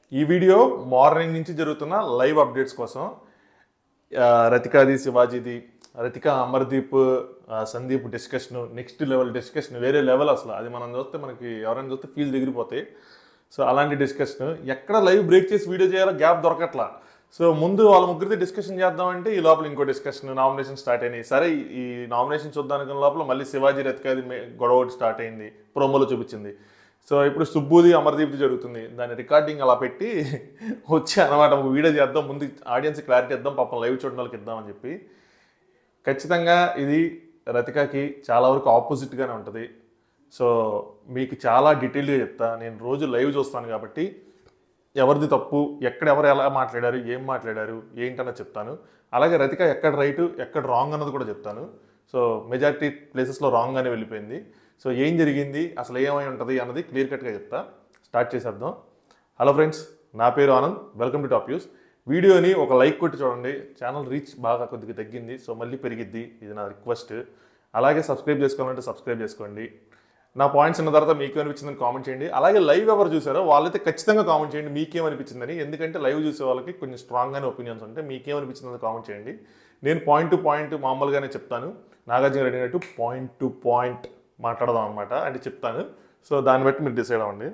ఈ video morning నుంచి జరుగుతున్న లైవ్ అప్డేట్స్ కోసం ఆ, రతికాది శివాజీది రతిక అమర్దీప్ ఆ, Sandeep discussion next level discussion వేరే లెవెల్ అసలు అది మనం చూస్తే మనకి ఎవరైనా చూస్తే ఫీల్ దిగిరిపోతాయి సో అలాంటి డిస్కషన్ ఎక్కడ లైవ్ బ్రేక్ చేసి వీడియో చేయాలో గ్యాప్ దొరకట్లా సో ముందు వాళ్ళ ముగ్గురితో డిస్కషన్ చేద్దామంటే ఈ లోపల ఇంకో డిస్కషన్ నామినేషన్ స్టార్ట్ అయినాయి సరే ఈ- ఈ నామినేషన్ చూద్దానికి లోపల మళ్ళీ శివాజీ రతికాది మే- గొడవ ఒకటి స్టార్ట్ అయింది ప్రోమోలో చూపించింది సో ఇప్పుడు సుబ్బుది అమర్దీప్ది జరుగుతుంది దాని రికార్డింగ్ అలా పెట్టి వచ్చి అనమాట ఒక వీడియో చేద్దాం ముందు ఆడియన్స్ క్లారిటీ ఇద్దాం పాపం లైవ్ చూడడం వాళ్ళకి ఇద్దామని చెప్పి ఖచ్చితంగా ఇది రతికాకి చాలా వరకు ఆపోజిట్గానే ఉంటుంది సో మీకు చాలా డీటెయిల్గా చెప్తా నేను రోజు లైవ్ చూస్తాను కాబట్టి ఎవరిది తప్పు ఎక్కడ ఎవరు ఎలా మాట్లాడారు ఏం మాట్లాడారు ఏంటన్నది చెప్తాను అలాగే రతిక ఎక్కడ రైట్ ఎక్కడ రాంగ్ అన్నది కూడా చెప్తాను సో మెజారిటీ ప్లేసెస్లో రాంగ్గానే వెళ్ళిపోయింది సో ఏం జరిగింది అసలు ఏమై ఉంటుంది అన్నది క్లియర్ కట్గా చెప్తా స్టార్ట్ చేసేద్దాం హలో ఫ్రెండ్స్ నా పేరు Anand welcome to top news వీడియోని ఒక లైక్ కొట్టి చూడండి ఛానల్ రీచ్ బాగా కొద్దిగా తగ్గింది సో మళ్ళీ పెరిగిద్ది ఇది నా రిక్వెస్ట్ అలాగే సబ్స్క్రైబ్ చేసుకోవాలంటే సబ్స్క్రైబ్ చేసుకోండి నా పాయింట్స్ ఉన్న తర్వాత మీకు అనిపించిందని కామెంట్ చేయండి అలాగే లైవ్ ఎవరు చూసారో వాళ్ళైతే ఖచ్చితంగా కామెంట్ చేయండి మీకేమనిపించిందని ఎందుకంటే లైవ్ చూసే వాళ్ళకి కొంచెం స్ట్రాంగ్గానే ఒపీనియన్స్ ఉంటాయి మీకేమనిపించిందని కామెంట్ చేయండి నేను పాయింట్ టు పాయింట్ మామూలుగానే చెప్తాను నాగార్జున రెడ్డి అడిగినట్టు పాయింట్ టు పాయింట్ మాట్లాడదాం అనమాట అంటే చెప్తాను సో దాన్ని బట్టి మీరు డిసైడ్ అవ్వండి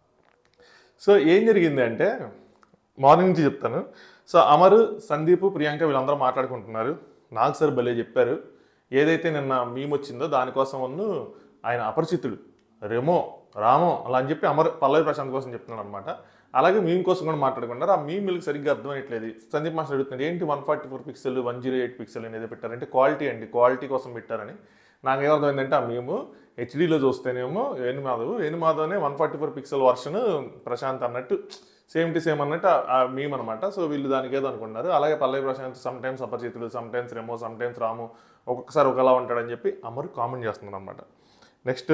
సో ఏం జరిగింది అంటే మార్నింగ్ నుంచి చెప్తాను సో అమరు సందీప్ ప్రియాంక వీళ్ళందరూ మాట్లాడుకుంటున్నారు నాకు సార్ భలే చెప్పారు ఏదైతే నిన్న మేము వచ్చిందో దానికోసం ఉన్ను ఆయన అపరిచితుడు రెమో రామో అలా అని చెప్పి అమర్ పల్లవి ప్రశాంత్ కోసం చెప్తున్నాడు అనమాట అలాగే మీమ్ కోసం కూడా మాట్లాడుకున్నారు ఆ మీమ్లకు సరిగ్గా అర్థమయ్యట్లేదు సందీప్ మాస్టర్ అడుగుతున్నాడు ఏంటి one forty four pixel one zero eight pixel అనేది పెట్టారంటే క్వాలిటీ అండి క్వాలిటీ కోసం పెట్టారని నాకు ఏమర్థమైందంటే ఆ మేము హెచ్డీలో చూస్తేనేమో వేణుమాధవ్ వేణుమాధవ్నే one forty four pixel version Prashanth అన్నట్టు సేమ్ టు సేమ్ అన్నట్టు ఆ- ఆ మీమ్ అనమాట సో వీళ్ళు దానికి ఏదో అనుకున్నారు అలాగే Pallavi Prashanth some times Aparichitudu some times Remo some times Ramu ఒక్కొక్కసారి ఒకలా ఉంటాడని చెప్పి అమరు కామెంట్ చేస్తున్నారు అనమాట next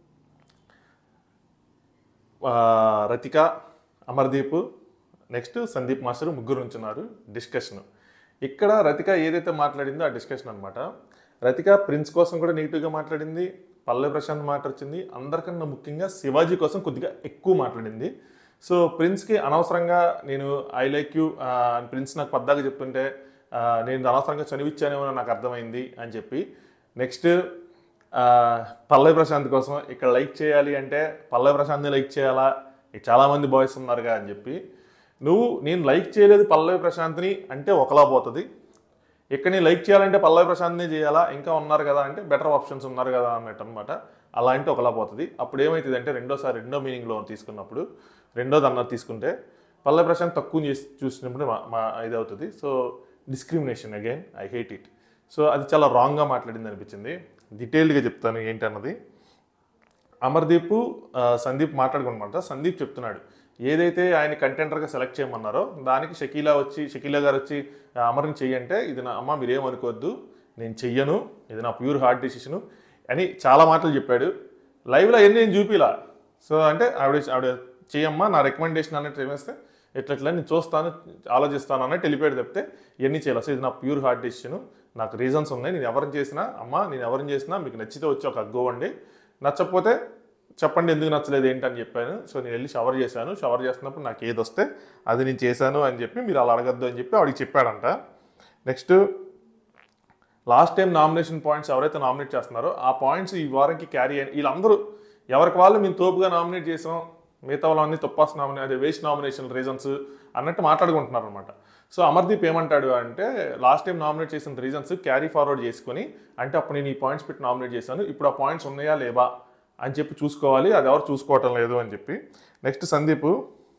Rathika Amardeep next Sandeep master ముగ్గురు ఉంచున్నారు డిస్కషన్ ఇక్కడ రతిక ఏదైతే మాట్లాడిందో ఆ డిస్కషన్ అనమాట రతిక ప్రిన్స్ కోసం కూడా నెగిటివ్గా మాట్లాడింది పల్లవి ప్రశాంత్ మాట వచ్చింది అందరికన్నా ముఖ్యంగా శివాజీ కోసం కొద్దిగా ఎక్కువ మాట్లాడింది సో ప్రిన్స్కి అనవసరంగా నేను ఐ లైక్ యూ ప్రిన్స్ నాకు పద్దాగా చెప్తుంటే ఆ, నేను అనవసరంగా చనివిచ్చానేమో నాకు అర్థమైంది అని చెప్పి నెక్స్ట్ ఆ, పల్లవి ప్రశాంత్ కోసం ఇక్కడ లైక్ చేయాలి అంటే పల్లవి ప్రశాంత్ని లైక్ చేయాలా ఇక చాలామంది బాయ్స్ ఉన్నారుగా అని చెప్పి నువ్వు నేను లైక్ చేయలేదు పల్లవి ప్రశాంత్ని అంటే ఒకలా పోతుంది ఇక్కడ నేను లైక్ చేయాలంటే పల్లవి ప్రశాంత్ని చేయాలా ఇంకా ఉన్నారు కదా అంటే బెటర్ ఆప్షన్స్ ఉన్నారు కదా అన్నట్టు అనమాట అలా అంటే ఒకలా పోతుంది అప్పుడు ఏమవుతుంది అంటే రెండోసారి రెండో మీనింగ్లో తీసుకున్నప్పుడు రెండోది అన్నది తీసుకుంటే పల్లవి ప్రశాంత్ తక్కువ చేసి చూసినప్పుడు మా- మా ఇది అవుతుంది so discrimination again I hate it so అది చాలా రాంగ్గా మాట్లాడింది అనిపించింది డీటెయిల్డ్గా చెప్తాను ఏంటన్నది అమర్దీప్ ఆ, సందీప్ మాట్లాడుకున్నమాట సందీప్ చెప్తున్నాడు ఏదైతే ఆయన కంటెంటర్గా సెలెక్ట్ చేయమన్నారో దానికి షకీలా వచ్చి షకీలా గారు వచ్చి "ఆ, అమర్ని చెయ్యంటే ఇది నా అమ్మ మీరేం అనుకోవద్దు నేను చెయ్యను ఇది నా ప్యూర్ హార్ట్ డిసిషను అని చాలా మాటలు చెప్పాడు లైవ్లో అవన్నీ నేను చూపిలా సో అంటే ఆవిడ ఆవిడ చెయ్యమ్మా నా రికమెండేషన్ అన్నట్టు ఏమేస్తే ఎట్లా ఎట్లా నేను చూస్తాను ఆలోచిస్తాను అన్నట్టు వెళ్ళిపోయాడు చెప్తే ఇవన్నీ చేయాలి సో ఇది నా ప్యూర్ హార్ట్ డిసిషన్ నాకు రీజన్స్ ఉన్నాయి నేను ఎవరిని చేసినా అమ్మ నేను ఎవరిని చేసినా మీకు నచ్చితే వచ్చి ఒక అగ్గో అండి నచ్చకపోతే చెప్పండి ఎందుకు నచ్చలేదు ఏంటని చెప్పాను సో నేను వెళ్ళి షవర్ చేశాను షవర్ చేస్తున్నప్పుడు నాకు ఏది వస్తే అది నేను చేశాను అని చెప్పి మీరు అలా అడగద్దు అని చెప్పి ఆవిడకి చెప్పాడంట next last time nomination points ఎవరైతే నామినేట్ చేస్తున్నారో ఆ పాయింట్స్ ఈ వారంకి క్యారీ అయ్యి వీళ్ళందరూ ఎవరికి వాళ్ళు మేము తోపుగా నామినేట్ చేసాం మిగతా వాళ్ళన్నీ తొప్పాస్ నామినే అదే వేస్ట్ నామినేషన్ రీజన్స్ అన్నట్టు మాట్లాడుకుంటున్నారు అనమాట సో అమర్దీప్ ఏమంటాడు అంటే లాస్ట్ టైం నామినేట్ చేసిన రీజన్స్ క్యారీ ఫార్వర్డ్ చేసుకొని అంటే అప్పుడు నేను ఈ పాయింట్స్ పెట్టి నామినేట్ చేశాను ఇప్పుడు ఆ పాయింట్స్ ఉన్నాయా లేవా అని చెప్పి చూసుకోవాలి అది ఎవరు చూసుకోవటం లేదు అని చెప్పి నెక్స్ట్ సందీప్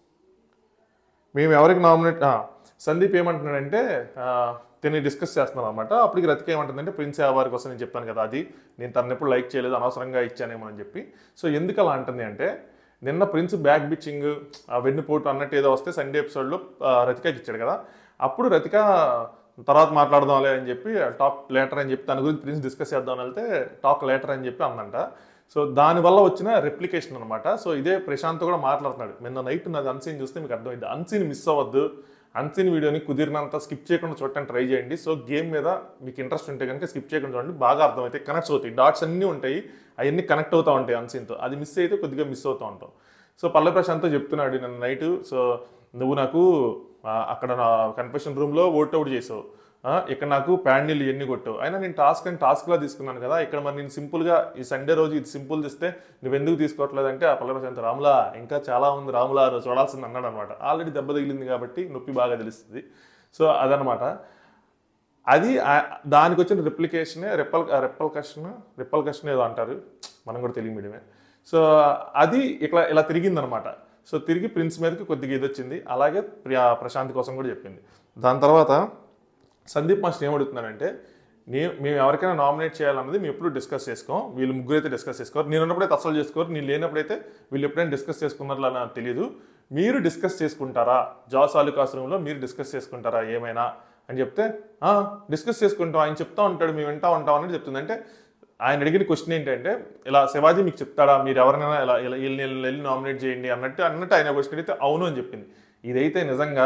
మేము ఎవరికి నామినేట్ సందీప్ ఏమంటున్నాడంటే ఆ, తిని డిస్కస్ చేస్తున్నాం అనమాట అప్పటికి రతిక ఏమంటుందంటే ప్రిన్స్ వారి కోసం నేను చెప్పాను కదా అది నేను తనని ఎప్పుడు లైక్ చేయలేదు అనవసరంగా ఇచ్చానేమో అని చెప్పి సో ఎందుకు అలా అంటుంది అంటే నిన్న ప్రిన్స్ బ్యాక్ బిచ్చింగ్ ఆ వెన్నుపోటు అన్నట్టు ఏదో వస్తే సండే ఎపిసోడ్లో రతికకి ఇచ్చాడు కదా అప్పుడు రతిక తర్వాత మాట్లాడదాంలే అని చెప్పి టాక్ లేటర్ అని చెప్పి దాని గురించి ప్రిన్స్ డిస్కస్ చేద్దాం అని వెళ్తే టాక్ లేటర్ అని చెప్పి అందంట సో దానివల్ల వచ్చిన రెప్లికేషన్ అనమాట సో ఇదే ప్రశాంత్ కూడా మాట్లాడుతున్నాడు నిన్న నైట్ నాది అన్సీన్ చూస్తే మీకు అర్థమైంది అన్సీన్ మిస్ అవ్వద్దు అన్సీన్ వీడియోని కుదిరినంత స్కిప్ చేయకుండా చూడటానికి ట్రై చేయండి సో గేమ్ మీద మీకు ఇంట్రెస్ట్ ఉంటే కనుక స్కిప్ చేయకుండా చూడండి బాగా అర్థమవుతాయి కనెక్ట్స్ అవుతాయి డాట్స్ అన్నీ ఉంటాయి అవన్నీ కనెక్ట్ అవుతూ ఉంటాయి అన్సీన్తో అది మిస్ అయితే కొద్దిగా మిస్ అవుతూ ఉంటాం సో పల్లె ప్రశాంత్తో చెప్తున్నాడు నిన్న నైట్ సో నువ్వు నాకు ఆ, అక్కడ నా కన్ఫెషన్ రూమ్లో ఓట్ అవుట్ చేసావు ఆ, ఇక్కడ నాకు ప్యాడిల్ ఎన్ని కొట్టావు అయినా నేను టాస్క్ అని టాస్క్లా తీసుకున్నాను కదా ఇక్కడ మరి నేను సింపుల్గా ఈ సండే రోజు ఇది సింపుల్ తీస్తే నువ్వు ఎందుకు తీసుకోవట్లేదంటే ఆ పల్లె ప్రశాంత్ రాములా ఇంకా చాలా ఉంది రాములా నువ్వు చూడాల్సింది అన్నాడు అనమాట ఆల్రెడీ దెబ్బ తగిలింది కాబట్టి నొప్పి బాగా తెలుస్తుంది సో అదనమాట అది ఆ- దానికి వచ్చిన రిప్లికేషనే రెప్పల్ రెప్పల్కషన్ రిప్పల్కషన్ ఏదో అంటారు మనం కూడా తెలుగు మీడియమే సో అది ఇట్లా ఇలా తిరిగిందనమాట సో తిరిగి ప్రిన్స్ మీదకి కొద్దిగా ఇది వచ్చింది అలాగే ప్రియా ప్రశాంత్ కోసం కూడా చెప్పింది దాని తర్వాత సందీప్ మాస్టర్ ఏమడుగుతున్నాడంటే నే మేము ఎవరికైనా నామినేట్ చేయాలన్నది మేము ఎప్పుడు డిస్కస్ చేసుకోం వీళ్ళు ముగ్గురు అయితే డిస్కస్ చేసుకోరు నేను ఉన్నప్పుడైతే అసలు చేసుకోరు నేను లేనప్పుడైతే వీళ్ళు ఎప్పుడైనా డిస్కస్ చేసుకున్నారో నాకు తెలియదు మీరు డిస్కస్ చేసుకుంటారా జాస్ ఆలుకాస్ రూమ్లో మీరు డిస్కస్ చేసుకుంటారా ఏమైనా అని చెప్తే "ఆ, డిస్కస్ చేసుకుంటాం ఆయన చెప్తా ఉంటాడు మేము వింటా ఉంటాం అని చెప్తుంది అంటే ఆయన అడిగిన క్వశ్చన్ ఏంటంటే ఇలా శివాజీ మీకు చెప్తాడా మీరు ఎవరినైనా ఇలా ఇలా వీళ్ళని వీళ్ళని వెళ్ళి నామినేట్ చేయండి అన్నట్టు అన్నట్టు ఆయన క్వశ్చన్ అడిగితే అవును అని చెప్పింది ఇదైతే నిజంగా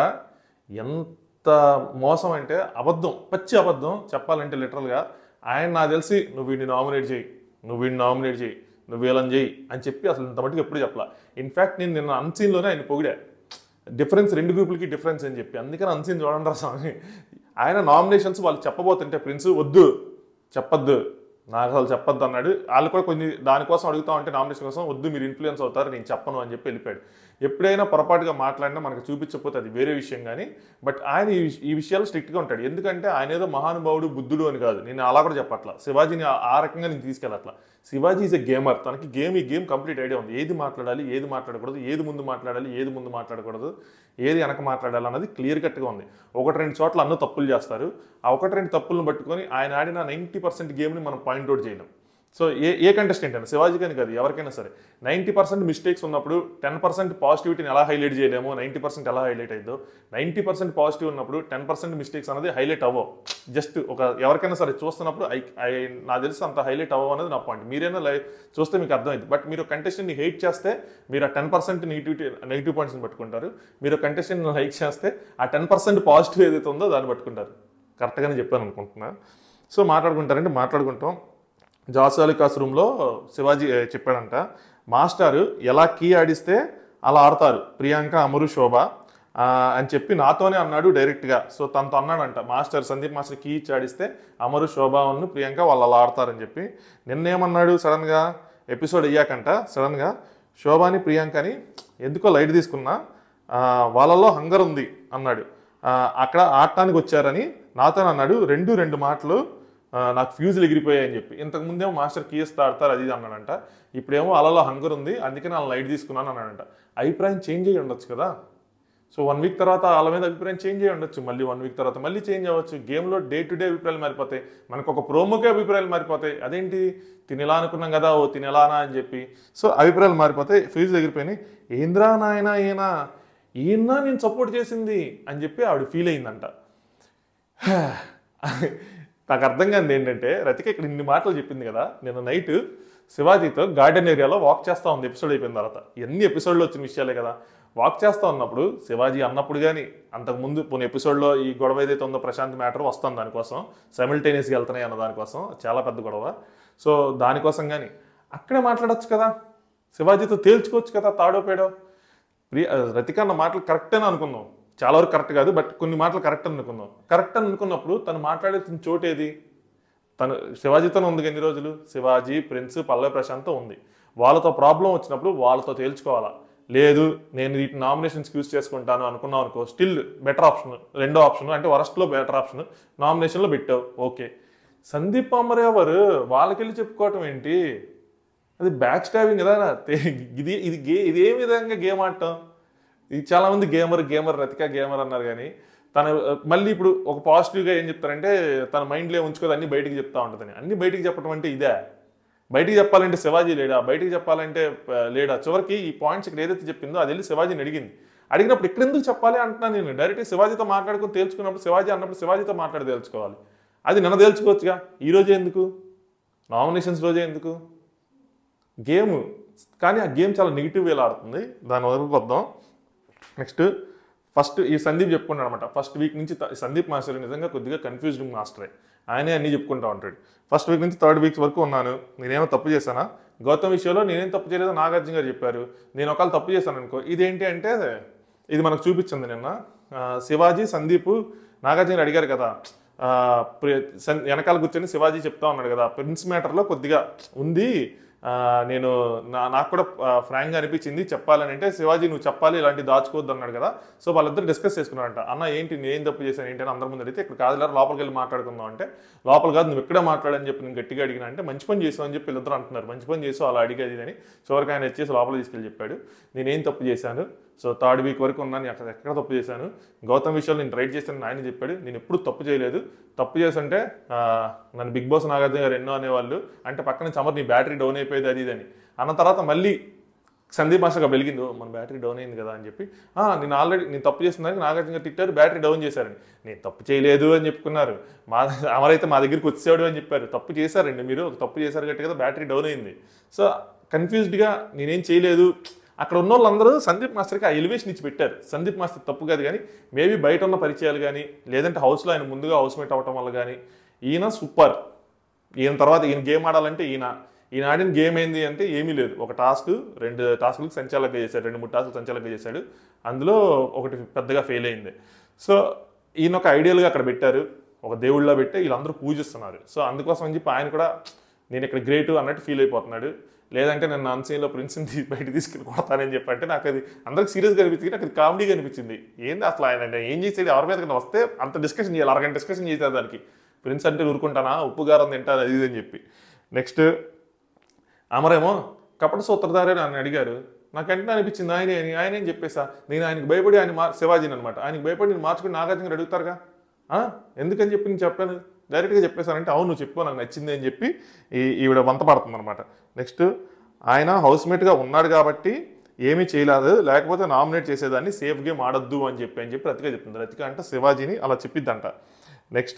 ఎంత మోసం అంటే అబద్ధం పచ్చి అబద్ధం చెప్పాలంటే లిటరల్గా ఆయన నాకు తెలిసి నువ్వు వీడిని నామినేట్ చేయి నువ్వు వీడిని నామినేట్ చేయి నువ్వు వీళ్ళని చేయి అని చెప్పి అసలు ఇంత మటుకు ఎప్పుడు చెప్పలా ఇన్ఫ్యాక్ట్ నేను నిన్న అన్సీన్లోనే ఆయన పొగిడా డిఫరెన్స్ రెండు గ్రూపులకి డిఫరెన్స్ అని చెప్పి అందుకని అన్సీన్ చూడండి రా స్వామి ఆయన నామినేషన్స్ వాళ్ళు చెప్పబోతుంటే ప్రిన్స్ వద్దు చెప్పొద్దు నాకు అసలు చెప్పొద్దు అన్నాడు వాళ్ళు కూడా కొన్ని దానికోసం అడుగుతా ఉంటే నామినేషన్ కోసం వద్దు మీరు ఇన్ఫ్లుయెన్స్ అవుతారు నేను చెప్పను అని చెప్పి వెళ్ళిపోయాడు ఎప్పుడైనా పొరపాటుగా మాట్లాడినా మనకు చూపించకపోతే అది వేరే విషయం కానీ బట్ ఆయన ఈ విష- ఈ విషయాలు స్ట్రిక్ట్గా ఉంటాడు ఎందుకంటే ఆయన ఏదో మహానుభావుడు బుద్ధుడు అని కాదు నేను అలా కూడా చెప్పట్లా శివాజీని ఆ- ఆ రకంగా నేను తీసుకెళ్ళట్లా శివాజీ ఈజ్ ఎ గేమర్ తనకి గేమ్ ఈ గేమ్ కంప్లీట్ ఐడియా ఉంది ఏది మాట్లాడాలి ఏది మాట్లాడకూడదు ఏది ముందు మాట్లాడాలి ఏది ముందు మాట్లాడకూడదు ఏది వెనక మాట్లాడాలి అన్నది క్లియర్ కట్గా ఉంది ఒకటి రెండు చోట్ల అన్నో తప్పులు చేస్తారు ఆ ఒకటి రెండు తప్పులను పట్టుకొని ఆయన ఆడిన నైంటీ పర్సెంట్ గేమ్ని మనం పాయింట్అవుట్ చేయలేం సో ఏ ఏ కంటెస్టెంట్ అయినా శివాజీ కానీ కాదు ఎవరికైనా సరే నైంటీ పర్సెంట్ మిస్టేక్స్ ఉన్నప్పుడు టెన్ పర్సెంట్ పాజిటివిటీని ఎలా హైలైట్ చేయలేమో నైంటీ పర్సెంట్ ఎలా హైలైట్ అయిందో నైంటీ పర్సెంట్ పాజిటివ్ ఉన్నప్పుడు టెన్ పర్సెంట్ మిస్టేక్స్ అనేది హైలైట్ అవ్వవు జస్ట్ ఒక ఎవరికైనా సరే చూస్తున్నప్పుడు ఐ ఐ నాకు తెలిసి అంత హైలైట్ అవ్వవు అనేది నా పాయింట్ మీరైనా లై చూస్తే మీకు అర్థమైంది బట్ మీరు కంటెస్టెంట్ని హెయిట్ చేస్తే మీరు ఆ టెన్ పర్సెంట్ నెగిటివిటీ నెగిటివ్ పాయింట్స్ని పట్టుకుంటారు మీరు కంటెస్టెంట్ని హైక్ చేస్తే ఆ టెన్ పర్సెంట్ పాజిటివ్ ఏదైతే ఉందో దాన్ని పట్టుకుంటారు కరెక్ట్గానే చెప్పాను అనుకుంటున్నా సో మాట్లాడుకుంటారంటే మాట్లాడుకుంటాం జాసాలికాస్ రూమ్లో శివాజీ ఏ, చెప్పాడంట మాస్టారు ఎలా కీ ఆడిస్తే అలా ఆడతారు ప్రియాంక అమరు శోభ ఆ, అని చెప్పి నాతోనే అన్నాడు డైరెక్ట్గా సో తనతో అన్నాడంట మాస్టర్ సందీప్ మాస్టర్ కీ ఇచ్చి ఆడిస్తే అమరు శోభ ఉన్ను ప్రియాంక వాళ్ళు అలా ఆడతారని చెప్పి నిన్నేమన్నాడు సడన్గా ఎపిసోడ్ అయ్యాకంట సడన్గా శోభాని ప్రియాంకని ఎందుకో లైట్ తీసుకున్నా ఆ, వాళ్ళలో హంగర్ ఉంది అన్నాడు ఆ, అక్కడ ఆడటానికి వచ్చారని నాతో అన్నాడు రెండు రెండు మాటలు ఆ, నాకు ఫ్యూజులు ఎగిరిపోయాయని చెప్పి ఇంతకు ముందేమో మాస్టర్ కీస్ ఆడతారు అది ఇది అన్నాడంట ఇప్పుడేమో అలలో హంగర్ ఉంది అందుకే నేను లైట్ తీసుకున్నాను అన్నాడంట అభిప్రాయం చేంజ్ అయ్యి ఉండొచ్చు కదా సో వన్ వీక్ తర్వాత వాళ్ళ మీద అభిప్రాయం చేంజ్ అయ్యి ఉండొచ్చు మళ్ళీ వన్ వీక్ తర్వాత మళ్ళీ చేంజ్ అవ్వచ్చు గేమ్లో డే టు డే అభిప్రాయాలు మారిపోతాయి మనకు ఒక ప్రోమోకే అభిప్రాయాలు మారిపోతాయి అదేంటి తినేలా అనుకున్నాం కదా ఓ తినేలానా అని చెప్పి సో అభిప్రాయాలు మారిపోతాయి ఫ్యూజ్ ఎగిరిపోయినాయి ఏంద్రా నాయన ఈయన ఈయన నేను సపోర్ట్ చేసింది అని చెప్పి ఆవిడ ఫీల్ అయిందంట నాకు అర్థం కాదు ఏంటంటే రతిక ఇక్కడ ఇన్ని మాటలు చెప్పింది కదా నేను నైట్ శివాజీతో గార్డెన్ ఏరియాలో వాక్ చేస్తా ఉంది ఎపిసోడ్ అయిపోయిన తర్వాత ఎన్ని ఎపిసోడ్లో వచ్చిన విషయాలే కదా వాక్ చేస్తా ఉన్నప్పుడు శివాజీ అన్నప్పుడు కానీ అంతకుముందు పోనీ ఎపిసోడ్లో ఈ గొడవ ఏదైతే ఉందో ప్రశాంత్ మ్యాటర్ వస్తాను దానికోసం సైమిల్టేనియస్గా వెళ్తున్నాయి అన్న దానికోసం చాలా పెద్ద గొడవ సో దానికోసం కానీ అక్కడే మాట్లాడొచ్చు కదా శివాజీతో తేల్చుకోవచ్చు కదా తాడో పేడో ప్రియ రతిక అన్న మాటలు కరెక్ట్ అని అనుకున్నాం చాలా వరకు కరెక్ట్ కాదు బట్ కొన్ని మాటలు కరెక్ట్ అని అనుకున్నాం కరెక్ట్ అని అనుకున్నప్పుడు తను మాట్లాడేసిన చోటు ఏది తను శివాజీతోనే ఉంది ఎన్ని రోజులు శివాజీ ప్రిన్స్ పల్లవి ప్రశాంత్ ఉంది వాళ్ళతో ప్రాబ్లం వచ్చినప్పుడు వాళ్ళతో తేల్చుకోవాలా లేదు నేను వీటి నామినేషన్స్ యూస్ చేసుకుంటాను అనుకున్నావు అనుకో స్టిల్ బెటర్ ఆప్షన్ రెండో ఆప్షన్ అంటే వరస్ట్లో బెటర్ ఆప్షన్ నామినేషన్లో పెట్టావు ఓకే సందీప్ అమరేవర్ వాళ్ళకెళ్ళి చెప్పుకోవటం ఏంటి అది బ్యాక్ స్టాబింగ్ కదా తే- ఇది ఇది గే ఇది ఏ విధంగా గేమ్ ఆడటం ఇది చాలా మంది గేమర్ గేమర్ రతిక గేమర్ అన్నారు కానీ తన మళ్ళీ ఇప్పుడు ఒక పాజిటివ్గా ఏం చెప్తారంటే తన మైండ్లో ఉంచుకోదు అన్ని బయటికి చెప్తా ఉంటుందని అన్ని బయటికి చెప్పడం అంటే ఇదే బయటికి చెప్పాలంటే శివాజీ లేడా బయటికి చెప్పాలంటే ఆ, లేడా చివరికి ఈ పాయింట్స్ ఇక్కడ ఏదైతే చెప్పిందో అది వెళ్ళి శివాజీని అడిగింది అడిగినప్పుడు ఇక్కడ ఎందుకు చెప్పాలి అంటున్నాను నేను డైరెక్ట్ శివాజీతో మాట్లాడుకుని తేల్చుకున్నప్పుడు శివాజీ అన్నప్పుడు శివాజీతో మాట్లాడి తేల్చుకోవాలి అది నిన్న తేల్చుకోవచ్చుగా ఈ రోజే ఎందుకు నామినేషన్స్ రోజే ఎందుకు గేమ్ కానీ ఆ గేమ్ చాలా నెగిటివ్ వేలో ఆడుతుంది దాని వరకు వద్దాం నెక్స్ట్ ఫస్ట్ ఈ సందీప్ చెప్పుకున్నాడు అనమాట ఫస్ట్ వీక్ నుంచి త- సందీప్ మాస్టర్ నిజంగా కొద్దిగా కన్ఫ్యూజ్డ్ మాస్టరే ఆయనే అన్నీ చెప్పుకుంటా ఉంటాడు ఫస్ట్ వీక్ నుంచి థర్డ్ వీక్స్ వరకు ఉన్నాను నేనేమో తప్పు చేశానా గౌతమ్ విషయంలో నేనేం తప్పు చేయలేదో నాగార్జున గారు చెప్పారు నేను ఒకవేళ తప్పు చేశాను అనుకో ఇదేంటి అంటే ఇది మనకు చూపించింది నిన్న ఆ, శివాజీ సందీప్ నాగార్జున అడిగారు కదా ఆ, ప్రి- సన్- వెనకాల కూర్చొని శివాజీ చెప్తా ఉన్నాడు కదా ప్రిన్స్ మ్యాటర్లో కొద్దిగా ఉంది ఆ, నేను నా నాకు కూడా ఫ్రాంక్గా అనిపించింది చెప్పాలని అంటే శివాజీ నువ్వు చెప్పాలి ఇలాంటి దాచుకోవద్దు అన్నాడు కదా సో వాళ్ళిద్దరు డిస్కస్ చేసుకున్నారంట అన్న ఏంటి నేను ఏం తప్పు చేశాను ఏంటి అని అందరి ముందు అడిగితే ఇక్కడ కాదు లేరు లోపలికి వెళ్ళి మాట్లాడుకుందాం అంటే లోపల కాదు నువ్వు ఇక్కడే మాట్లాడని చెప్పి నేను గట్టిగా అడిగిన అంటే మంచి పని చేసావు అని చెప్పి వీళ్ళిద్దరు అంటున్నారు మంచి పని చేసావు అలా అడిగేది అని చివరికి ఆయన వచ్చేసి లోపల తీసుకెళ్ళి చెప్పాడు నేనేం తప్పు చేశాను సో థర్డ్ వీక్ వరకు ఉన్నాను అక్కడ ఎక్కడ తప్పు చేశాను గౌతమ్ విషయాలు నేను రైట్ చేశాను ఆయన చెప్పాడు నేను ఎప్పుడు తప్పు చేయలేదు తప్పు చేస్తుంటే ఆ, నన్ను బిగ్ బాస్ నాగార్జున గారు ఎన్నో అనేవాళ్ళు అంటే పక్కన చమర్ నీ బ్యాటరీ డౌన్ అయిపోయేది అది ఇది అని అన్న తర్వాత మళ్ళీ సందీప్ మాస్టర్గా వెలిగింది "ఓ, మన బ్యాటరీ డౌన్ అయింది కదా అని చెప్పి "ఆ, నేను ఆల్రెడీ నేను తప్పు చేస్తున్నాను నాగార్జున గారు తిట్టారు బ్యాటరీ డౌన్ చేశారని నేను తప్పు చేయలేదు అని చెప్పుకున్నారు మా అమరైతే మా దగ్గరికి వచ్చాడు అని చెప్పారు తప్పు చేశారండి మీరు ఒక తప్పు చేశారు గట్టి కదా బ్యాటరీ డౌన్ అయింది సో కన్ఫ్యూజ్డ్గా నేనేం చేయలేదు అక్కడ ఉన్న వాళ్ళందరూ సందీప్ మాస్టర్కి ఆ ఎలివేషన్ ఇచ్చి పెట్టారు సందీప్ మాస్టర్ తప్పు కాదు కానీ మేబీ బయట ఉన్న పరిచయాలు కానీ లేదంటే హౌస్లో ఆయన ముందుగా హౌస్మేట్ అవ్వటం వల్ల కానీ ఈయన సూపర్ ఈయన తర్వాత ఈయన గేమ్ ఆడాలంటే ఈయన ఈయన ఆడిన గేమ్ ఏంది అంటే ఏమీ లేదు ఒక టాస్క్ రెండు టాస్కులకు సంచాలకంగా చేశాడు రెండు మూడు టాస్కులు సంచాలకంగా చేశాడు అందులో ఒకటి పెద్దగా ఫెయిల్ అయింది సో ఈయన ఒక ఐడియల్గా అక్కడ పెట్టారు ఒక దేవుళ్ళ పెట్టి వీళ్ళందరూ పూజిస్తున్నారు సో అందుకోసం అని చెప్పి ఆయన కూడా నేను ఇక్కడ గ్రేట్ అన్నట్టు ఫీల్ అయిపోతున్నాడు లేదంటే నేను అన్సీన్లో ప్రిన్స్ని తీ- బయట తీసుకెళ్ళి కొడతానని చెప్పి అంటే నాకు అది అందరికి సీరియస్గా అనిపించింది నాకు అది కామెడీగా అనిపించింది ఏంది అసలు ఆయన ఆయన ఏం చేసేది ఎవరి మీద వస్తే అంత డిస్కషన్ చేయాలి అరగంట డిస్కషన్ చేసేది దానికి ప్రిన్స్ అంటే ఊరుకుంటానా ఉప్పు గారం తింటాను అది ఇది అని చెప్పి నెక్స్ట్ అమరేమో కపట సూత్రధారి అని ఆయన అడిగారు నాకు వెంటనే అనిపించింది ఆయన ఆయన ఏం చెప్పేసా నేను ఆయనకి భయపడి ఆయన మా శివాజీని అనమాట ఆయనకి భయపడి నేను మార్చుకుని నాగార్జున గారు అడుగుతారుగా ఆ? ఎందుకని చెప్పి నేను చెప్పాను డైరెక్ట్గా చెప్పేశానంటే అవును నువ్వు చెప్పు నాకు నచ్చింది అని చెప్పి ఈ ఈవిడ వంత పడుతుంది అనమాట నెక్స్ట్ ఆయన హౌస్మేట్గా ఉన్నాడు కాబట్టి ఏమీ చేయలేదు లేకపోతే నామినేట్ చేసేదాన్ని సేఫ్ గేమ్ ఆడొద్దు అని చెప్పి అని చెప్పి రతిక చెప్తుంది రతిక అంటే శివాజీని అలా చెప్పిద్దంట నెక్స్ట్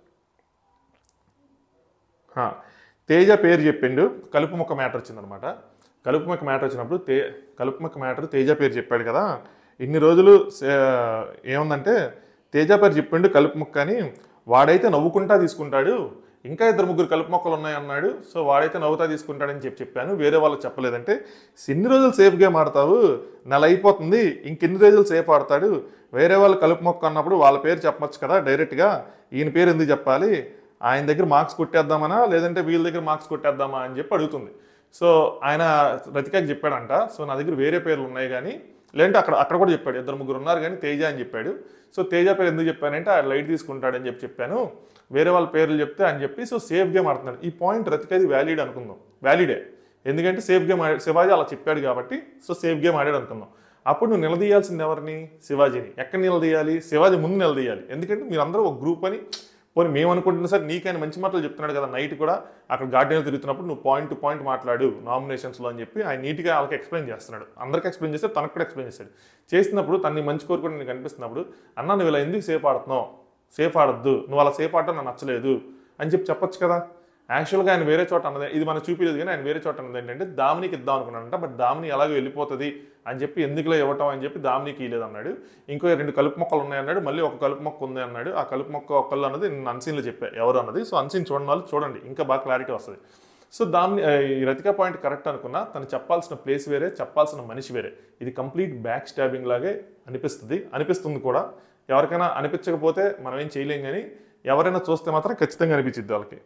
హా, తేజ పేరు చెప్పిండు కలుపు మొక్క మ్యాటర్ వచ్చిందనమాట కలుపు మొక్క మ్యాటర్ వచ్చినప్పుడు తే కలుపు మొక్క మ్యాటర్ తేజ పేరు చెప్పాడు కదా ఇన్ని రోజులు సే- ఏముందంటే తేజ పేరు చెప్పిండు కలుపు మొక్క అని వాడైతే నవ్వుకుంటా తీసుకుంటాడు ఇంకా ఇద్దరు ముగ్గురు కలుపు మొక్కలు ఉన్నాయి అన్నాడు సో వాడైతే నవ్వుతా తీసుకుంటాడని చెప్పి చెప్పాను వేరే వాళ్ళకి చెప్పలేదంటే ఎన్ని రోజులు సేఫ్ గేమ్ ఆడతావు నెల అయిపోతుంది ఇంకెన్ని రోజులు సేఫ్ ఆడతాడు వేరే వాళ్ళు కలుపు మొక్క అన్నప్పుడు వాళ్ళ పేరు చెప్పొచ్చు కదా డైరెక్ట్గా ఈయన పేరు ఎందుకు చెప్పాలి ఆయన దగ్గర మార్క్స్ కొట్టేద్దామనా లేదంటే వీళ్ళ దగ్గర మార్క్స్ కొట్టేద్దామా అని చెప్పి అడుగుతుంది సో ఆయన రతికాకి చెప్పాడంట సో నా దగ్గర వేరే పేర్లు ఉన్నాయి కానీ లేదంటే అక్కడ అక్కడ కూడా చెప్పాడు ఇద్దరు ముగ్గురు ఉన్నారు కానీ తేజ అని చెప్పాడు సో తేజ పేరు ఎందుకు చెప్పానంటే ఆ లైట్ తీసుకుంటాడని చెప్పి చెప్పాను వేరే వాళ్ళ పేర్లు చెప్తే అని చెప్పి సో సేఫ్ గేమ్ ఆడుతున్నాడు ఈ పాయింట్ రతికది వ్యాలిడ్ అనుకుందాం వ్యాలిడే ఎందుకంటే సేఫ్ గేమ్ ఆడి శివాజీ అలా చెప్పాడు కాబట్టి సో సేఫ్ గేమ్ ఆడాడు అనుకుందాం అప్పుడు నువ్వు నిలదీయాల్సింది ఎవరిని శివాజీని ఎక్కడ నిలదీయాలి శివాజీ ముందు నిలదీయాలి ఎందుకంటే మీరందరూ ఒక గ్రూప్ అని పోనీ మేము అనుకుంటున్నా సార్ నీకైనా మంచి మాటలు చెప్తున్నాడు కదా నైట్ కూడా అక్కడ గార్డెన్ తిరుగుతున్నప్పుడు నువ్వు పాయింట్ టు పాయింట్ మాట్లాడు నామినేషన్స్లో అని చెప్పి ఆయన నీట్గా వాళ్ళకి ఎక్స్ప్లెయిన్ చేస్తున్నాడు అందరికీ ఎక్స్ప్లెయిన్ చేస్తే తనకు కూడా ఎక్స్ప్లెయిన్ చేస్తాడు చేసినప్పుడు తన్ని మంచి కోరుకుని నీకు కనిపిస్తున్నప్పుడు అన్న నువ్వు ఇలా ఎందుకు సేఫ్ ఆడుతున్నావు సేఫ్ ఆడొద్దు నువ్వు అలా సేఫ్ ఆడటం నాకు నచ్చలేదు అని చెప్పి చెప్పొచ్చు కదా యాక్చువల్గా ఆయన వేరే చోట అన్నది ఇది మనం చూపించలేదు కానీ ఆయన వేరే చోట అన్నది ఏంటంటే దామినికి ఇద్దాం అనుకున్నాడంట బట్ దామిని ఎలాగో వెళ్ళిపోతుంది అని చెప్పి ఎందుకులో ఇవ్వటం అని చెప్పి దామినికి ఇవ్వలేదు అన్నాడు ఇంకో రెండు కలుపు మొక్కలు ఉన్నాయి అన్నాడు మళ్ళీ ఒక కలుపు మొక్క ఉంది అన్నాడు ఆ కలుపు మొక్క ఒక్కళ్ళు అన్నది నేను అన్సీన్లో చెప్పా ఎవరు అన్నది సో అన్సీన్ చూడని వాళ్ళు చూడండి ఇంకా బాగా క్లారిటీ వస్తుంది సో దాన్ని ఆ, ఈ రతిక పాయింట్ కరెక్ట్ అనుకున్నా తను చెప్పాల్సిన ప్లేస్ వేరే చెప్పాల్సిన మనిషి వేరే ఇది కంప్లీట్ బ్యాక్ స్టాబింగ్ లాగే అనిపిస్తుంది అనిపిస్తుంది కూడా ఎవరికైనా అనిపించకపోతే మనం ఏం చేయలేం కానీ ఎవరైనా చూస్తే మాత్రం ఖచ్చితంగా అనిపించింది వాళ్ళకి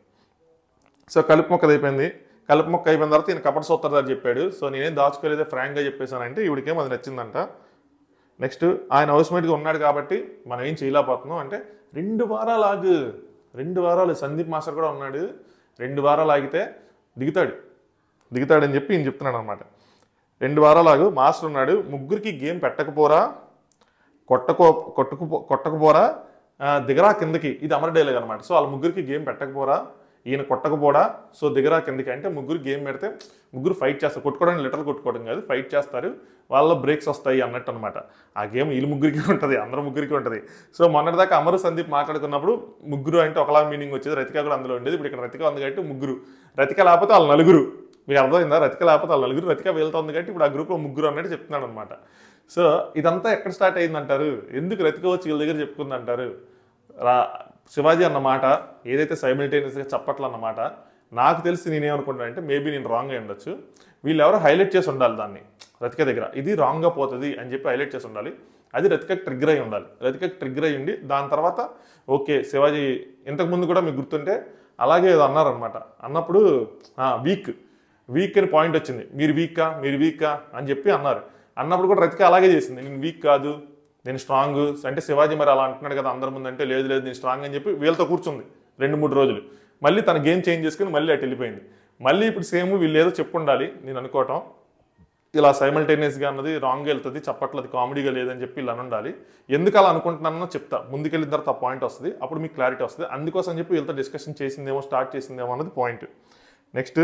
సో కలుపు మొక్కది అయిపోయింది కలుపు మొక్క అయిపోయిన తర్వాత ఈయన కపట సూత్రధారి చెప్పాడు సో నేనేం దాచుకోలేదే ఫ్రాంక్గా చెప్పేశానంటే ఈవిడికేం అది నచ్చిందంట నెక్స్ట్ ఆయన హౌస్మేట్గా ఉన్నాడు కాబట్టి మనం ఏం చేయలేకపోతున్నాం అంటే రెండు వారాలు ఆగు రెండు వారాలు సందీప్ మాస్టర్ కూడా ఉన్నాడు రెండు వారాలు ఆగితే దిగుతాడు దిగుతాడని చెప్పి ఈయన చెప్తున్నాడు అనమాట రెండు వారాలు ఆగు మాస్టర్ ఉన్నాడు ముగ్గురికి గేమ్ పెట్టకపోరా కొట్టకో కొట్టుకు కొట్టకపోరా ఆ, దిగరా కిందకి ఇది అమర డైలాగ్ అనమాట సో వాళ్ళ ముగ్గురికి గేమ్ పెట్టకపోరా ఈయన కొట్టకపోడా సో దిగరా కిందకి అంటే ముగ్గురు గేమ్ పెడితే ముగ్గురు ఫైట్ చేస్తారు కొట్టుకోవడానికి లిటరల్ కొట్టుకోవడం కాదు ఫైట్ చేస్తారు వాళ్ళ బ్రేక్స్ వస్తాయి అన్నట్టు అనమాట ఆ గేమ్ వీళ్ళు ముగ్గురికి ఉంటుంది అందరూ ముగ్గురికి ఉంటుంది సో మొన్నటిదాకా అమరు సందీప్ మాట్లాడుకున్నప్పుడు ముగ్గురు అంటే ఒకలా మీనింగ్ వచ్చేది రతిక కూడా అందులో ఉండేది ఇప్పుడు ఇక్కడ రతిక ఉంది కాబట్టి ముగ్గురు రతిక లేకపోతే వాళ్ళు నలుగురు మీకు అర్థమైందా రతిక లేకపోతే వాళ్ళు నలుగురు రతిక వెళ్తుంది కాబట్టి ఇప్పుడు ఆ గ్రూప్లో ముగ్గురు అన్నట్టు చెప్తున్నాడు అనమాట సో ఇదంతా ఎక్కడ స్టార్ట్ అయిందంటారు ఎందుకు రతిక వచ్చి వీళ్ళ దగ్గర చెప్పుకుందంటారు రా శివాజీ అన్న మాట ఏదైతే సైమిల్టేనియస్గా చెప్పట్లు అన్నమాట నాకు తెలిసి నేనేమనుకుంటానంటే మేబీ నేను రాంగ్ అయి ఉండొచ్చు వీళ్ళు ఎవరో హైలైట్ చేసి ఉండాలి దాన్ని రతిక దగ్గర ఇది రాంగ్గా పోతుంది అని చెప్పి హైలైట్ చేసి ఉండాలి అది రతికకి ట్రిగ్గర్ అయి ఉండాలి రతికకి ట్రిగ్గర్ అయ్యి ఉండి దాని తర్వాత ఓకే శివాజీ ఇంతకు ముందు కూడా మీకు గుర్తుంటే అలాగే ఏదో అన్నారనమాట అన్నప్పుడు వీక్ వీక్ అని పాయింట్ వచ్చింది మీరు వీక్కా మీరు వీక్కా అని చెప్పి అన్నారు అన్నప్పుడు కూడా రతిక అలాగే చేసింది నేను వీక్ కాదు నేను స్ట్రాంగ్ అంటే శివాజీ మరి అలా అంటున్నాడు కదా అందరి ముందు అంటే లేదు లేదు నేను స్ట్రాంగ్ అని చెప్పి వీళ్ళతో కూర్చుంది రెండు మూడు రోజులు మళ్ళీ తన గేమ్ చేంజ్ చేసుకుని మళ్ళీ అటు వెళ్ళిపోయింది మళ్ళీ ఇప్పుడు సేమ్ వీళ్ళు ఏదో చెప్పు ఉండాలి నేను అనుకోవటం ఇలా సైమల్టేనియస్గా అన్నది రాంగ్ వెళ్తుంది చెప్పట్లు అది కామెడీగా లేదని చెప్పి ఇలా అని ఉండాలి ఎందుకు అలా అనుకుంటున్నానో చెప్తా ముందుకెళ్ళిన తర్వాత ఆ పాయింట్ వస్తుంది అప్పుడు మీకు క్లారిటీ వస్తుంది అందుకోసం చెప్పి వీళ్ళతో డిస్కషన్ చేసిందేమో స్టార్ట్ చేసిందేమో అన్నది పాయింట్ నెక్స్ట్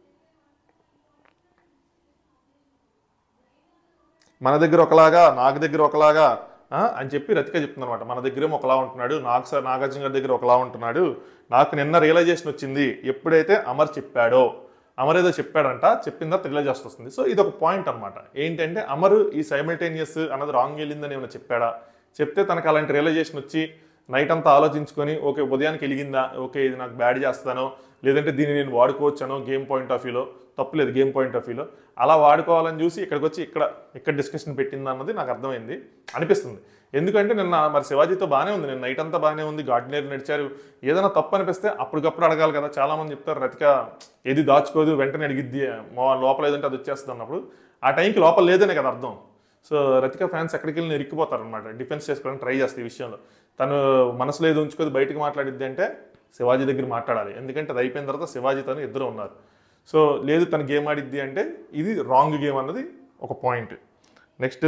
మన దగ్గర ఒకలాగా నాకు దగ్గర ఒకలాగా ఆ, అని చెప్పి రతిక చెప్తుంది అనమాట మన దగ్గరేమో ఒకలా ఉంటున్నాడు నాకు సార్ నాగార్జున గారి దగ్గర ఒకలా ఉంటున్నాడు నాకు నిన్న రియలైజేషన్ వచ్చింది ఎప్పుడైతే అమర్ చెప్పాడో అమర్ ఏదో చెప్పాడంట చెప్పిన తర్వాత రియలైజేషన్ వస్తుంది సో ఇది ఒక పాయింట్ అనమాట ఏంటంటే అమర్ ఈ సైమల్టేనియస్ అన్నది రాంగ్ వెళ్ళిందని ఏమైనా చెప్పాడా చెప్తే తనకు అలాంటి రియలైజేషన్ వచ్చి నైట్ అంతా ఆలోచించుకొని ఓకే ఉదయానికి వెలిగిందా ఓకే ఇది నాకు బ్యాడ్ చేస్తానో లేదంటే దీన్ని నేను వాడుకోవచ్చానో గేమ్ పాయింట్ ఆఫ్ వ్యూలో తప్పులేదు గేమ్ పాయింట్ ఆఫ్ వ్యూలో అలా వాడుకోవాలని చూసి ఇక్కడికి వచ్చి ఇక్కడ ఇక్కడ డిస్కషన్ పెట్టింది అన్నది నాకు అర్థమైంది అనిపిస్తుంది ఎందుకంటే నిన్న మరి శివాజీతో బాగానే ఉంది నేను నైట్ అంతా బాగానే ఉంది గార్డెనర్ నడిచారు ఏదైనా తప్పు అనిపిస్తే అప్పటికప్పుడు అడగాలి కదా చాలా మంది చెప్తారు రతిక ఏది దాచుకోదు వెంటనే అడిగిద్ది మా లోపల ఏదంటే అది వచ్చేస్తుంది అన్నప్పుడు ఆ టైంకి లోపల లేదనే కదా అర్థం సో రతిక ఫ్యాన్స్ ఎక్కడికి వెళ్ళి ఇరిక్కిపోతారు అనమాట డిఫెన్స్ చేసుకోవడానికి ట్రై చేస్తాయి ఈ విషయంలో తను మనసులో ఏది ఉంచుకోదు బయటకు మాట్లాడిద్ది అంటే శివాజీ దగ్గర మాట్లాడాలి ఎందుకంటే అది అయిపోయిన తర్వాత శివాజీ తను ఇద్దరు ఉన్నారు సో లేదు తను గేమ్ ఆడిద్ది అంటే ఇది రాంగ్ గేమ్ అన్నది ఒక పాయింట్ నెక్స్ట్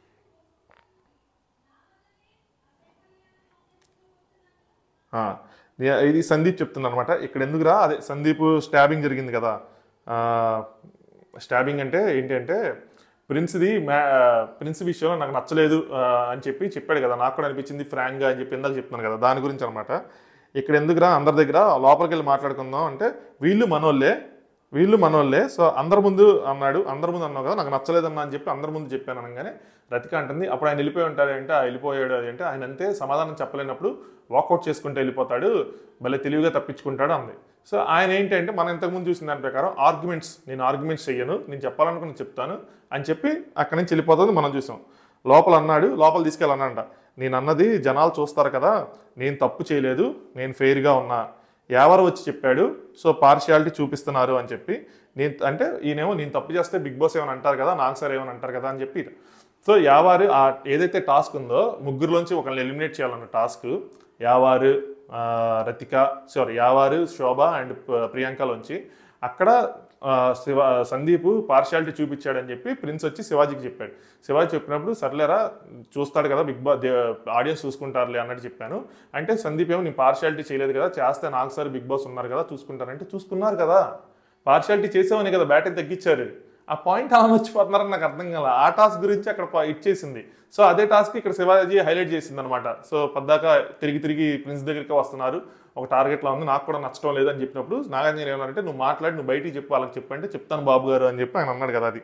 ఆ, నే- ఇది సందీప్ చెప్తుంది అనమాట ఇక్కడ ఎందుకురా అదే సందీప్ స్టాబింగ్ జరిగింది కదా స్టాబింగ్ అంటే ఏంటి అంటే ప్రిన్స్ది మ్యా ప్రిన్స్ విషయంలో నాకు నచ్చలేదు ఆ, అని చెప్పి చెప్పాడు కదా నాకు కూడా అనిపించింది ఫ్రాంక్గా అని చెప్పి ఇందాక చెప్తున్నాను కదా దాని గురించి అనమాట ఇక్కడ ఎందుకురా అందరి దగ్గర లోపలికి వెళ్ళి మాట్లాడుకుందాం అంటే వీళ్ళు మనోళ్ళే వీళ్ళు మనోళ్ళే సో అందరి ముందు అన్నాడు అందరి ముందు అన్నావు కదా నాకు నచ్చలేదన్నా అని చెప్పి అందరి ముందు చెప్పాను అనగానే రతిక అంటుంది అప్పుడు ఆయన వెళ్ళిపోయి ఉంటాడు అంటే ఆ వెళ్ళిపోయాడు అంటే ఆయన అంతే సమాధానం చెప్పలేనప్పుడు వాకౌట్ చేసుకుంటూ వెళ్ళిపోతాడు భలే తెలివిగా తప్పించుకుంటాడు అంది సో ఆయన ఏంటంటే మనం ఇంతకుముందు చూసిన దాని ప్రకారం ఆర్గ్యుమెంట్స్ నేను ఆర్గ్యుమెంట్స్ చెయ్యను నేను చెప్పాలనుకుని చెప్తాను అని చెప్పి అక్కడి నుంచి వెళ్ళిపోతుంది మనం చూసాం లోపల అన్నాడు లోపల తీసుకెళ్ళానంట నేను అన్నది జనాలు చూస్తారు కదా నేను తప్పు చేయలేదు నేను ఫెయిర్గా ఉన్నా ఎవరు వచ్చి చెప్పాడు సో పార్షియాలిటీ చూపిస్తున్నారు అని చెప్పి నేను అంటే ఈయనేమో నేను తప్పు చేస్తే బిగ్ బాస్ ఏమైనా అంటారు కదా నాకు సార్ ఏమైనా అంటారు కదా అని చెప్పి సో యావారు ఆ ఏదైతే టాస్క్ ఉందో ముగ్గురులోంచి ఒకరిని ఎలిమినేట్ చేయాలన్న టాస్క్ యావారు ఆ, రతిక సారీ యావారు శోభ అండ్ ప్రియాంకలోంచి అక్కడ ఆ, శివ సందీప్ పార్షియాలిటీ చూపించాడని చెప్పి ప్రిన్స్ వచ్చి శివాజీకి చెప్పాడు శివాజీ చెప్పినప్పుడు సర్లేరా చూస్తాడు కదా బిగ్ బాస్ ఆడియన్స్ చూసుకుంటారులే అన్నట్టు చెప్పాను అంటే సందీప్ ఏమో నేను పార్షియాలిటీ చేయలేదు కదా చేస్తే నాకు సార్ బిగ్ బాస్ ఉన్నారు కదా చూసుకుంటారంటే చూసుకున్నారు కదా పార్షియాలిటీ చేసామని కదా బ్యాటింగ్ తగ్గించారు ఆ పాయింట్ అలా మర్చిపోతున్నారని నాకు అర్థం కాల ఆ టాస్క్ గురించి అక్కడ ప- ఇచ్చేసింది సో అదే టాస్క్ ఇక్కడ శివాజీ హైలైట్ చేసింది అనమాట సో పద్దాక తిరిగి తిరిగి ప్రిన్స్ దగ్గరికి వస్తున్నారు ఒక టార్గెట్లో ఉంది నాకు కూడా నచ్చడం లేదని చెప్పినప్పుడు నాగార్జున ఏమన్నారంటే నువ్వు మాట్లాడి నువ్వు బయటికి చెప్పు వాళ్ళకి చెప్పంటే చెప్తాను బాబు గారు అని చెప్పి ఆయన అన్నాడు కదా అది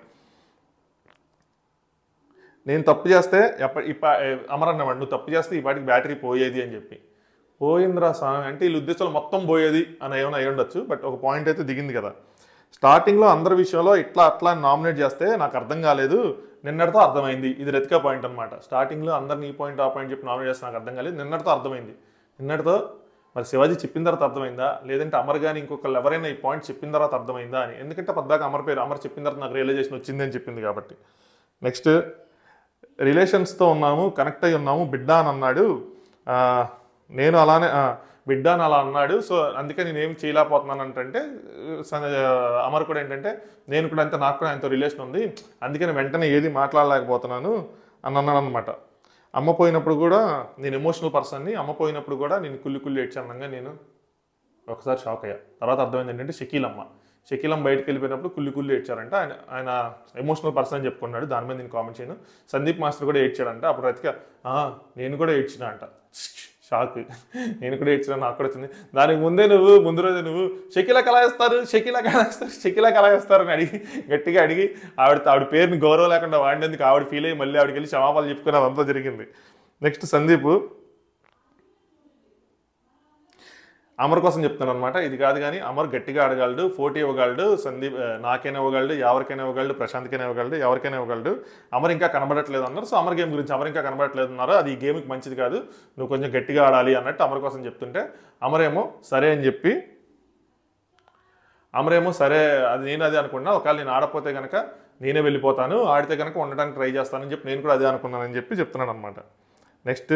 నేను తప్పు చేస్తే ఎప్ప ఇప్ప అమర్ అన్నవాడు నువ్వు తప్పు చేస్తే ఈ పాటికి బ్యాటరీ పోయేది అని చెప్పి పోయిందిరా స్వామి అంటే వీళ్ళ ఉద్దేశాలు మొత్తం పోయేది అని ఏమైనా అయి ఉండొచ్చు బట్ ఒక పాయింట్ అయితే దిగింది కదా స్టార్టింగ్లో అందరి విషయంలో ఇట్లా అట్లా నామినేట్ చేస్తే నాకు అర్థం కాలేదు నిన్నటితో అర్థమైంది ఇది రెతికా పాయింట్ అనమాట స్టార్టింగ్లో అందరిని ఈ పాయింట్ ఆ పాయింట్ చెప్పి నామినేట్ చేస్తే నాకు అర్థం కాలేదు నిన్నటితో అర్థమైంది నిన్నటితో మరి శివాజీ చెప్పిన తర్వాత అర్థమైందా లేదంటే అమర్ కానీ ఇంకొకళ్ళు ఎవరైనా ఈ పాయింట్ చెప్పిన తర్వాత అర్థమైందా అని ఎందుకంటే పద్దాక అమర్ పేరు అమర్ చెప్పిన తర్వాత నాకు రియలైజేషన్ వచ్చింది అని చెప్పింది కాబట్టి నెక్స్ట్ రిలేషన్స్తో ఉన్నాము కనెక్ట్ అయి ఉన్నాము బిడ్డ అని అన్నాడు ఆ, నేను అలానే ఆ, బిడ్డ అని అలా అన్నాడు సో అందుకే నేను ఏం చేయలేకపోతున్నాను అంటే అమర్ కూడా ఏంటంటే నేను కూడా అంతే నాకు కూడా ఆయనతో రిలేషన్ ఉంది అందుకని వెంటనే ఏది మాట్లాడలేకపోతున్నాను అని అన్నాడు అనమాట అమ్మ పోయినప్పుడు కూడా నేను ఎమోషనల్ పర్సన్ని అమ్మ పోయినప్పుడు కూడా నేను కుల్లి కుల్లి ఏడ్చానంగా నేను ఒకసారి షాక్ అయ్యా తర్వాత అర్థమైంది ఏంటంటే షకీలమ్మ షకీలమ్మ బయటకు వెళ్ళిపోయినప్పుడు కుల్లి కుల్లి ఏడ్చారంట ఆయన ఆయన ఎమోషనల్ పర్సన్ అని చెప్పుకున్నాడు దాని మీద నేను కామెంట్ చేయను సందీప్ మాస్టర్ కూడా ఏడ్చాడంట అప్పుడు రతిక "ఆ, నేను కూడా ఏడ్చినా అంట షాక్ నేను కూడా ఏడ్చినా నాకు కూడా వచ్చింది దానికి ముందే నువ్వు ముందు రోజు నువ్వు షకీలా కలాయిస్తారు షకీలా కలాయిస్తారు షకీలా కలాయిస్తారు అని అడిగి గట్టిగా అడిగి ఆవిడ ఆవిడ పేరుని గౌరవం లేకుండా వాడినందుకు ఆవిడ ఫీల్ అయ్యి మళ్ళీ ఆవిడకి వెళ్ళి క్షమాపణలు చెప్పుకుని అదంతా జరిగింది నెక్స్ట్ సందీప్ అమర్ కోసం చెప్తాను అనమాట ఇది కాదు కానీ అమర్ గట్టిగా ఆడగలడు పోటీ ఇవ్వగలడు సందీప్ ఆ, నాకైనా ఇవ్వగలడు ఎవరికైనా ఇవ్వగలడు ప్రశాంత్కైనా ఇవ్వగలడు ఎవరికైనా ఇవ్వగలడు అమర్ ఇంకా కనబడట్లేదు అన్నారు సో అమర్ గేమ్ గురించి అమర్ ఇంకా కనబడట్లేదు అన్నారు అది ఈ గేమ్కి మంచిది కాదు నువ్వు కొంచెం గట్టిగా ఆడాలి అన్నట్టు అమర్ కోసం చెప్తుంటే అమరేమో సరే అని చెప్పి అమరేమో సరే అది నేను అదే అనుకున్నా ఒకవేళ నేను ఆడపోతే కనుక నేనే వెళ్ళిపోతాను ఆడితే కనుక ఉండడానికి ట్రై చేస్తానని చెప్పి నేను కూడా అదే అనుకున్నానని చెప్పి చెప్తున్నాను అనమాట నెక్స్ట్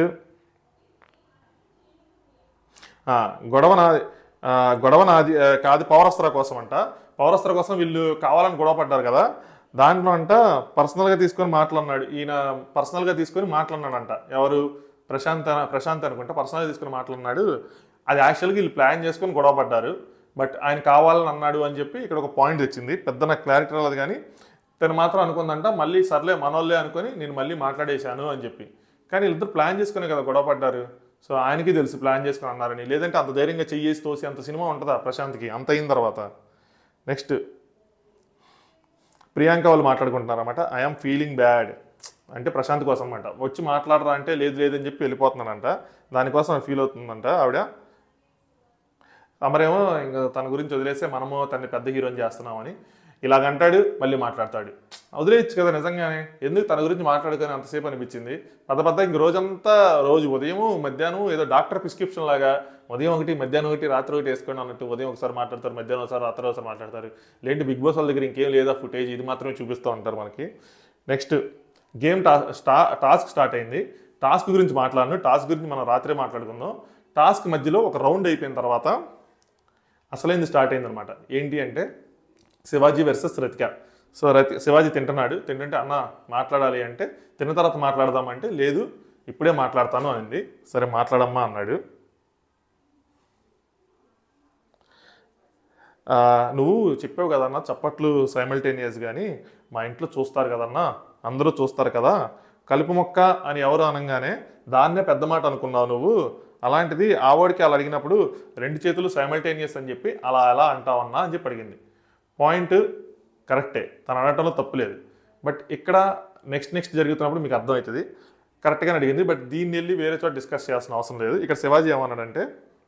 ఆ, గొడవ నాది ఆ, గొడవ నాది ఆ, కాదు పౌరస్త్ర కోసం అంట పౌరస్త్ర కోసం వీళ్ళు కావాలని గొడవ పడ్డారు కదా దాంట్లో అంట పర్సనల్గా తీసుకొని మాట్లాడినాడు ఈయన పర్సనల్గా తీసుకొని మాట్లాడినాడంట ఎవరు ప్రశాంత్ అన- ప్రశాంత్ అనుకుంటా పర్సనల్గా తీసుకొని మాట్లాడినాడు అది యాక్చువల్గా వీళ్ళు ప్లాన్ చేసుకొని గొడవ పడ్డారు బట్ ఆయన కావాలని అన్నాడు అని చెప్పి ఇక్కడ ఒక పాయింట్ వచ్చింది పెద్ద నాకు క్లారిటీ రాలేదు కానీ తను మాత్రం అనుకుందంట మళ్ళీ సర్లే మనోళ్ళే అనుకొని నేను మళ్ళీ మాట్లాడేశాను అని చెప్పి కానీ వీళ్ళిద్దరు ప్లాన్ చేసుకునే కదా గొడవ పడ్డారు సో ఆయనకి తెలుసు ప్లాన్ చేసుకుని అన్నారని లేదంటే అంత ధైర్యంగా చెయ్యేసి తోసి అంత సినిమా ఉంటుందా ప్రశాంత్కి అంత అయిన తర్వాత నెక్స్ట్ ప్రియాంక వాళ్ళు మాట్లాడుకుంటున్నారు అనమాట ఐఎమ్ ఫీలింగ్ బ్యాడ్ అంటే ప్రశాంత్ కోసం అనమాట వచ్చి మాట్లాడరా అంటే లేదు లేదని చెప్పి వెళ్ళిపోతున్నానంట దానికోసం ఫీల్ అవుతుందంట ఆవిడ అమరేమో ఇంకా తన గురించి వదిలేస్తే మనము తన్ని పెద్ద హీరోని చేస్తున్నామని ఇలాగంటాడు మళ్ళీ మాట్లాడతాడు వదిలేయచ్చు కదా నిజంగానే ఎందుకు తన గురించి మాట్లాడుకొని అంతసేపు అనిపించింది పెద్ద పెద్ద ఇంక రోజంతా రోజు ఉదయం మధ్యాహ్నం ఏదో డాక్టర్ ప్రిస్క్రిప్షన్ లాగా ఉదయం ఒకటి మధ్యాహ్నం ఒకటి రాత్రి ఒకటి వేసుకోండి అన్నట్టు ఉదయం ఒకసారి మాట్లాడతారు మధ్యాహ్నం ఒకసారి రాత్రి ఒకసారి మాట్లాడతారు లేంటి బిగ్ బాస్ వాళ్ళ దగ్గర ఇంకేం లేదా ఫుటేజ్ ఇది మాత్రమే చూపిస్తూ ఉంటారు మనకి నెక్స్ట్ గేమ్ టా స్టా టాస్క్ స్టార్ట్ అయింది టాస్క్ గురించి మాట్లాడను టాస్క్ గురించి మనం రాత్రే మాట్లాడుకుందాం టాస్క్ మధ్యలో ఒక రౌండ్ అయిపోయిన తర్వాత అసలైంది స్టార్ట్ అయిందనమాట ఏంటి అంటే శివాజీ వర్సెస్ రతిక సో రతి శివాజీ తింటున్నాడు తింటుంటే అన్న మాట్లాడాలి అంటే తిన్న తర్వాత మాట్లాడదామంటే లేదు ఇప్పుడే మాట్లాడతాను అనింది సరే మాట్లాడమ్మా అన్నాడు ఆ, నువ్వు చెప్పావు కదన్నా చప్పట్లు సైమల్టేనియస్ కానీ మా ఇంట్లో చూస్తారు కదన్నా అందరూ చూస్తారు కదా కలుపు మొక్క అని ఎవరు అనగానే దాన్నే పెద్ద మాట అనుకున్నావు నువ్వు అలాంటిది ఆవిడకి అలా అడిగినప్పుడు రెండు చేతులు సైమల్టేనియస్ అని చెప్పి అలా ఎలా అంటావన్నా అని చెప్పి అడిగింది పాయింట్ కరెక్టే తను అనటంలో తప్పులేదు బట్ ఇక్కడ నెక్స్ట్ నెక్స్ట్ జరుగుతున్నప్పుడు మీకు అర్థమవుతుంది కరెక్ట్గానే అడిగింది బట్ దీన్ని వెళ్ళి వేరే చోట డిస్కస్ చేయాల్సిన అవసరం లేదు ఇక్కడ శివాజీ ఏమన్నాడంటే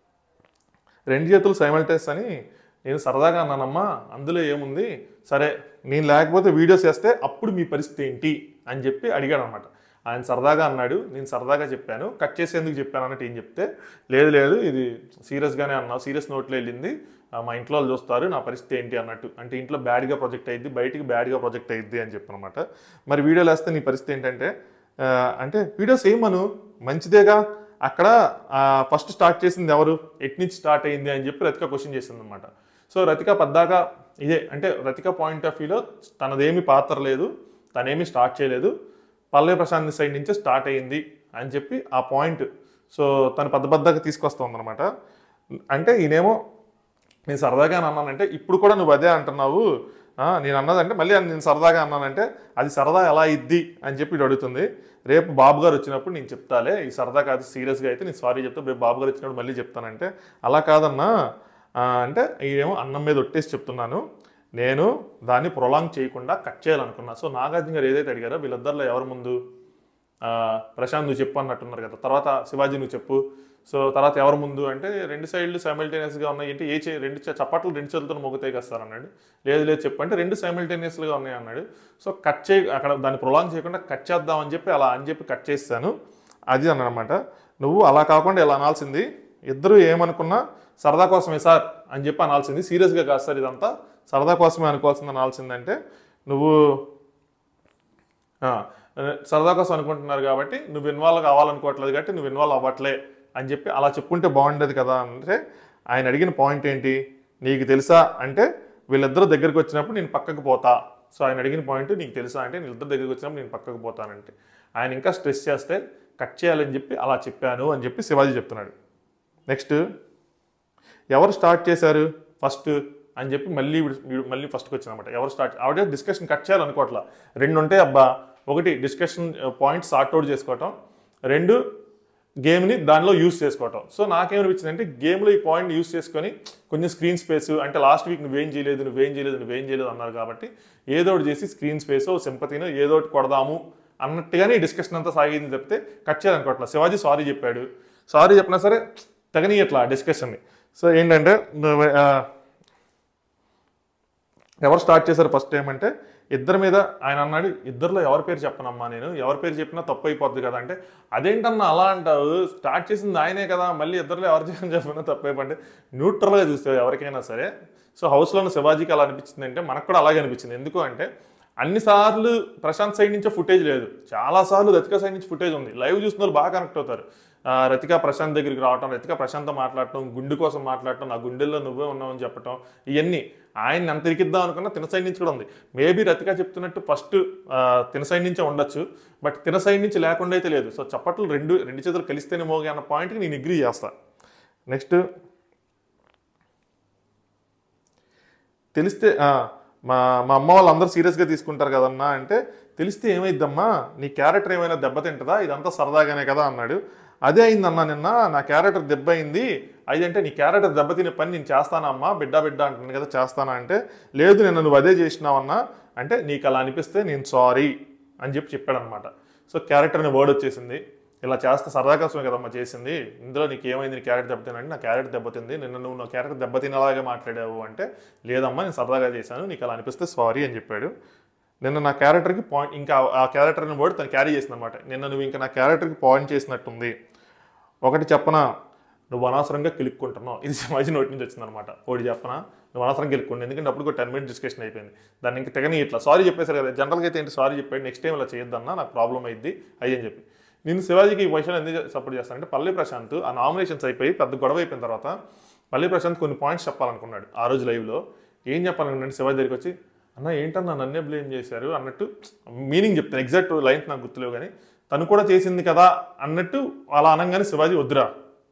రెండు చేతులు సైమల్టేస్ అని నేను సరదాగా అన్నానమ్మా అందులో ఏముంది సరే నేను లేకపోతే వీడియోస్ చేస్తే అప్పుడు మీ పరిస్థితి ఏంటి అని చెప్పి అడిగాడు అనమాట ఆయన సరదాగా అన్నాడు నేను సరదాగా చెప్పాను కట్ చేసేందుకు చెప్పాను అన్నట్టు ఏం చెప్తే లేదు లేదు ఇది సీరియస్గానే అన్నావు సీరియస్ నోట్లో వెళ్ళింది ఆ, మా ఇంట్లో వాళ్ళు చూస్తారు నా పరిస్థితి ఏంటి అన్నట్టు అంటే ఇంట్లో బ్యాడ్గా ప్రొజెక్ట్ అయ్యిద్ది బయటికి బ్యాడ్గా ప్రొజెక్ట్ అయ్యిద్ది అని చెప్పనమాట మరి వీడియోలు వేస్తే నీ పరిస్థితి ఏంటంటే ఆ, అంటే వీడియోస్ ఏమను మంచిదేగా అక్కడ ఫస్ట్ స్టార్ట్ చేసింది ఎవరు ఎట్ నుంచి స్టార్ట్ అయింది అని చెప్పి రతిక క్వశ్చన్ చేసింది అనమాట సో రతిక పద్దాక ఇదే అంటే రతిక పాయింట్ ఆఫ్ వ్యూలో తనదేమి పాత్ర లేదు తనేమి స్టార్ట్ చేయలేదు పల్లవి ప్రశాంత్ సైడ్ నుంచే స్టార్ట్ అయ్యింది అని చెప్పి ఆ పాయింట్ సో తను పెద్ద పెద్దగా తీసుకొస్తుంది అనమాట అంటే ఈయనేమో నేను సరదాగా అన్నానంటే ఇప్పుడు కూడా నువ్వు అదే అంటున్నావు ఆ, నేను అన్నదంటే మళ్ళీ నేను సరదాగా అన్నానంటే అది సరదా ఎలా ఇద్ది అని చెప్పి ఇటు అడుగుతుంది రేపు బాబు గారు వచ్చినప్పుడు నేను చెప్తాలే ఈ సరదా కాదు సీరియస్గా అయితే నేను సారీ చెప్తా రేపు బాబు గారు వచ్చినప్పుడు మళ్ళీ చెప్తానంటే అలా కాదన్నా ఆ, అంటే ఇదేమో అన్నం మీద ఒట్టేసి చెప్తున్నాను నేను దాన్ని ప్రొలాంగ్ చేయకుండా కట్ చేయాలనుకున్నా సో నాగార్జున గారు ఏదైతే అడిగారో వీళ్ళిద్దరిలో ఎవరి ముందు ఆ, ప్రశాంత్ నువ్వు చెప్పు అన్నట్టున్నారు కదా తర్వాత శివాజీ నువ్వు చెప్పు సో తర్వాత ఎవరి ముందు అంటే రెండు సైడ్లు సైమల్టేనియస్గా ఉన్నాయి అంటే ఏ చే రెండు చే- చప్పట్లు రెండు చేతులతో మొగతే కస్తారు అన్నాడు లేదు లేదు చెప్పు అంటే రెండు సైమల్టేనియస్గా ఉన్నాయి అన్నాడు సో కట్ చేయ అక్కడ దాన్ని ప్రొలాంగ్ చేయకుండా కట్ చేద్దామని చెప్పి అలా అని చెప్పి కట్ చేస్తాను అది అన్నమాట నువ్వు అలా కాకుండా ఇలా అనాల్సింది ఇద్దరు ఏమనుకున్నా సరదా కోసమే సార్ అని చెప్పి అనాల్సింది సీరియస్గా కాదు సార్ ఇదంతా సరదా కోసమే అనుకోవాల్సింది అనాల్సిందంటే నువ్వు ఆ, సరదా కోసం అనుకుంటున్నారు కాబట్టి నువ్వు ఇన్వాల్వ్ కావాలనుకోవట్లేదు కాబట్టి నువ్వు ఇన్వాల్వ్ అవ్వట్లే అని చెప్పి అలా చెప్పుకుంటే బాగుండేది కదా అంటే ఆయన అడిగిన పాయింట్ ఏంటి నీకు తెలుసా అంటే వీళ్ళిద్దరూ దగ్గరికి వచ్చినప్పుడు నేను పక్కకు పోతా సో ఆయన అడిగిన పాయింట్ నీకు తెలుసా అంటే వీళ్ళిద్దరు దగ్గరికి వచ్చినప్పుడు నేను పక్కకు పోతానంటే ఆయన ఇంకా స్ట్రెస్ చేస్తే కట్ చేయాలని చెప్పి అలా చెప్పాను అని చెప్పి శివాజీ చెప్తున్నాడు నెక్స్ట్ ఎవరు స్టార్ట్ చేశారు ఫస్ట్ అని చెప్పి మళ్ళీ వీడు- వీడు మళ్ళీ ఫస్ట్కి వచ్చినమాట ఎవరు స్టార్ట్ ఆవిడ డిస్కషన్ కట్ చేయాలనుకోవట్లా రెండు ఉంటాయి అబ్బా ఒకటి డిస్కషన్ పాయింట్ సార్ట్ అవుట్ చేసుకోవటం రెండు గేమ్ని దానిలో యూస్ చేసుకోవటం సో నాకేమనిపించింది అంటే గేమ్లో ఈ పాయింట్ యూస్ చేసుకొని కొంచెం స్క్రీన్ స్పేస్ అంటే లాస్ట్ వీక్ నువ్వేం చేయలేదు నువ్వేం చేయలేదు నువ్వేం చేయలేదు అన్నారు కాబట్టి ఏదో ఒకటి చేసి స్క్రీన్ స్పేస్ సింపతినో ఏదో ఒకటి కొడదాము అన్నట్టుగానే ఈ డిస్కషన్ అంతా సాగింది తప్పితే కట్ చేయాలనుకోవట్లా శివాజీ సారీ చెప్పాడు సారీ చెప్పినా సరే తగనీయట్లా డిస్కషన్ని సో ఏంటంటే నువ్వు, ఆ, ఎవరు స్టార్ట్ చేశారు ఫస్ట్ ఏమంటే ఇద్దరి మీద ఆయన అన్నాడు ఇద్దరిలో ఎవరి పేరు చెప్పనమ్మా నేను ఎవరి పేరు చెప్పినా తప్పు అయిపోద్ది కదా అంటే అదేంటన్నా అలా అంటావు స్టార్ట్ చేసింది ఆయనే కదా మళ్ళీ ఇద్దరిలో ఎవరు చేయని చెప్పినా తప్పు అయిపోండి న్యూట్రల్గా చూస్తే ఎవరికైనా సరే సో హౌస్లో ఉన్న శివాజీకి అలా అనిపించింది అంటే మనకు కూడా అలాగే అనిపించింది ఎందుకు అంటే అన్నిసార్లు ప్రశాంత్ సైడ్ నుంచే ఫుటేజ్ లేదు చాలాసార్లు రతిక సైడ్ నుంచి ఫుటేజ్ ఉంది లైవ్ చూసిన వాళ్ళు బాగా కనెక్ట్ అవుతారు ఆ, రతిక ప్రశాంత్ దగ్గరికి రావటం రతిక ప్రశాంత్తో మాట్లాడటం గుండు కోసం మాట్లాడటం నా గుండెల్లో నువ్వే ఉన్నావని చెప్పటం ఇవన్నీ ఆయన ఎంత ఇరికిద్దాం అనుకున్నా తిన సైడ్ నుంచి కూడా ఉంది మేబీ రతిక చెప్తున్నట్టు ఫస్ట్ తిన సైడ్ నుంచే ఉండొచ్చు బట్ తిన సైడ్ నుంచి లేకుండా అయితే లేదు సో చప్పట్లు రెండు రెండు చేతులు కలిస్తేనే మోగే అన్న పాయింట్కి నేను అగ్రీ చేస్తా నెక్స్ట్ తెలిస్తే ఆ, మా మా అమ్మ వాళ్ళు అందరూ సీరియస్గా తీసుకుంటారు కదన్నా అంటే తెలిస్తే ఏమైద్దమ్మా నీ క్యారెక్టర్ ఏమైనా దెబ్బతింటదా ఇదంతా సరదాగానే కదా అన్నాడు అదే అయిందన్నా నిన్న నా క్యారెక్టర్ దెబ్బ అయింది అదంటే నీ క్యారెక్టర్ దెబ్బతినే పని నేను చేస్తానా అమ్మా బిడ్డ బిడ్డ అంటున్నాను కదా చేస్తానా అంటే లేదు నిన్న నువ్వు అదే చేసినావన్నా అంటే నీకు అలా అనిపిస్తే నేను సారీ అని చెప్పి చెప్పాడనమాట సో క్యారెక్టర్ అనే వర్డ్ వచ్చేసింది ఇలా చేస్తే సరదా కోసమే కదమ్మా చేసింది ఇందులో నీకు ఏమైంది నీ క్యారెక్టర్ దెబ్బతినంటే నా క్యారెక్టర్ దెబ్బతింది నిన్న నువ్వు నా క్యారెక్టర్ దెబ్బతినేలాగా మాట్లాడావు అంటే లేదమ్మా నేను సరదాగా చేశాను నీకు అలా అనిపిస్తే సారీ అని చెప్పాడు నిన్న నా క్యారెక్టర్కి పాయింట్ ఇంకా ఆ క్యారెక్టర్ అనే వర్డ్ తను క్యారీ చేసింది అనమాట నిన్న నువ్వు ఇంకా నా క్యారెక్టర్కి పాయింట్ చేసినట్టుంది ఒకటి చెప్పనా నువ్వు అనవసరంగా కిలుక్కుంటున్నావు ఇది శివాజీ నోటి నుంచి వచ్చిందనమాట ఒకటి చెప్పనా నువ్వు అనవసరంగా కిలుక్కుంటు ఎందుకంటే అప్పుడు టెన్ మినిట్ డిస్కషన్ అయిపోయింది దాన్ని ఇంకా తెగని ఇట్లా సారీ చెప్పేశారు కదా జనరల్గా అయితే ఏంటి సారీ చెప్పాడు నెక్స్ట్ టైం ఇలా చేయొద్దన్నా నాకు ప్రాబ్లం అయింది అయ్యి అని చెప్పి నేను శివాజీకి ఈ విషయాలు ఎందుకు సపోర్ట్ చేస్తానంటే పల్లె ప్రశాంత్ ఆ నామినేషన్స్ అయిపోయి పెద్ద గొడవ అయిపోయిన తర్వాత పల్లె ప్రశాంత్ కొన్ని పాయింట్స్ చెప్పాలనుకున్నాడు ఆ రోజు లైవ్లో ఏం చెప్పాలనుకున్నాడు శివాజీ దగ్గరికి వచ్చి అన్న ఏంటన్నా నన్నే బ్లేమ్ చేశారు అన్నట్టు మీనింగ్ చెప్తాను ఎగ్జాక్ట్ లైన్స్ నాకు గుర్తులేవు కానీ తను కూడా చేసింది కదా అన్నట్టు అలా అనగానే శివాజీ వద్దురా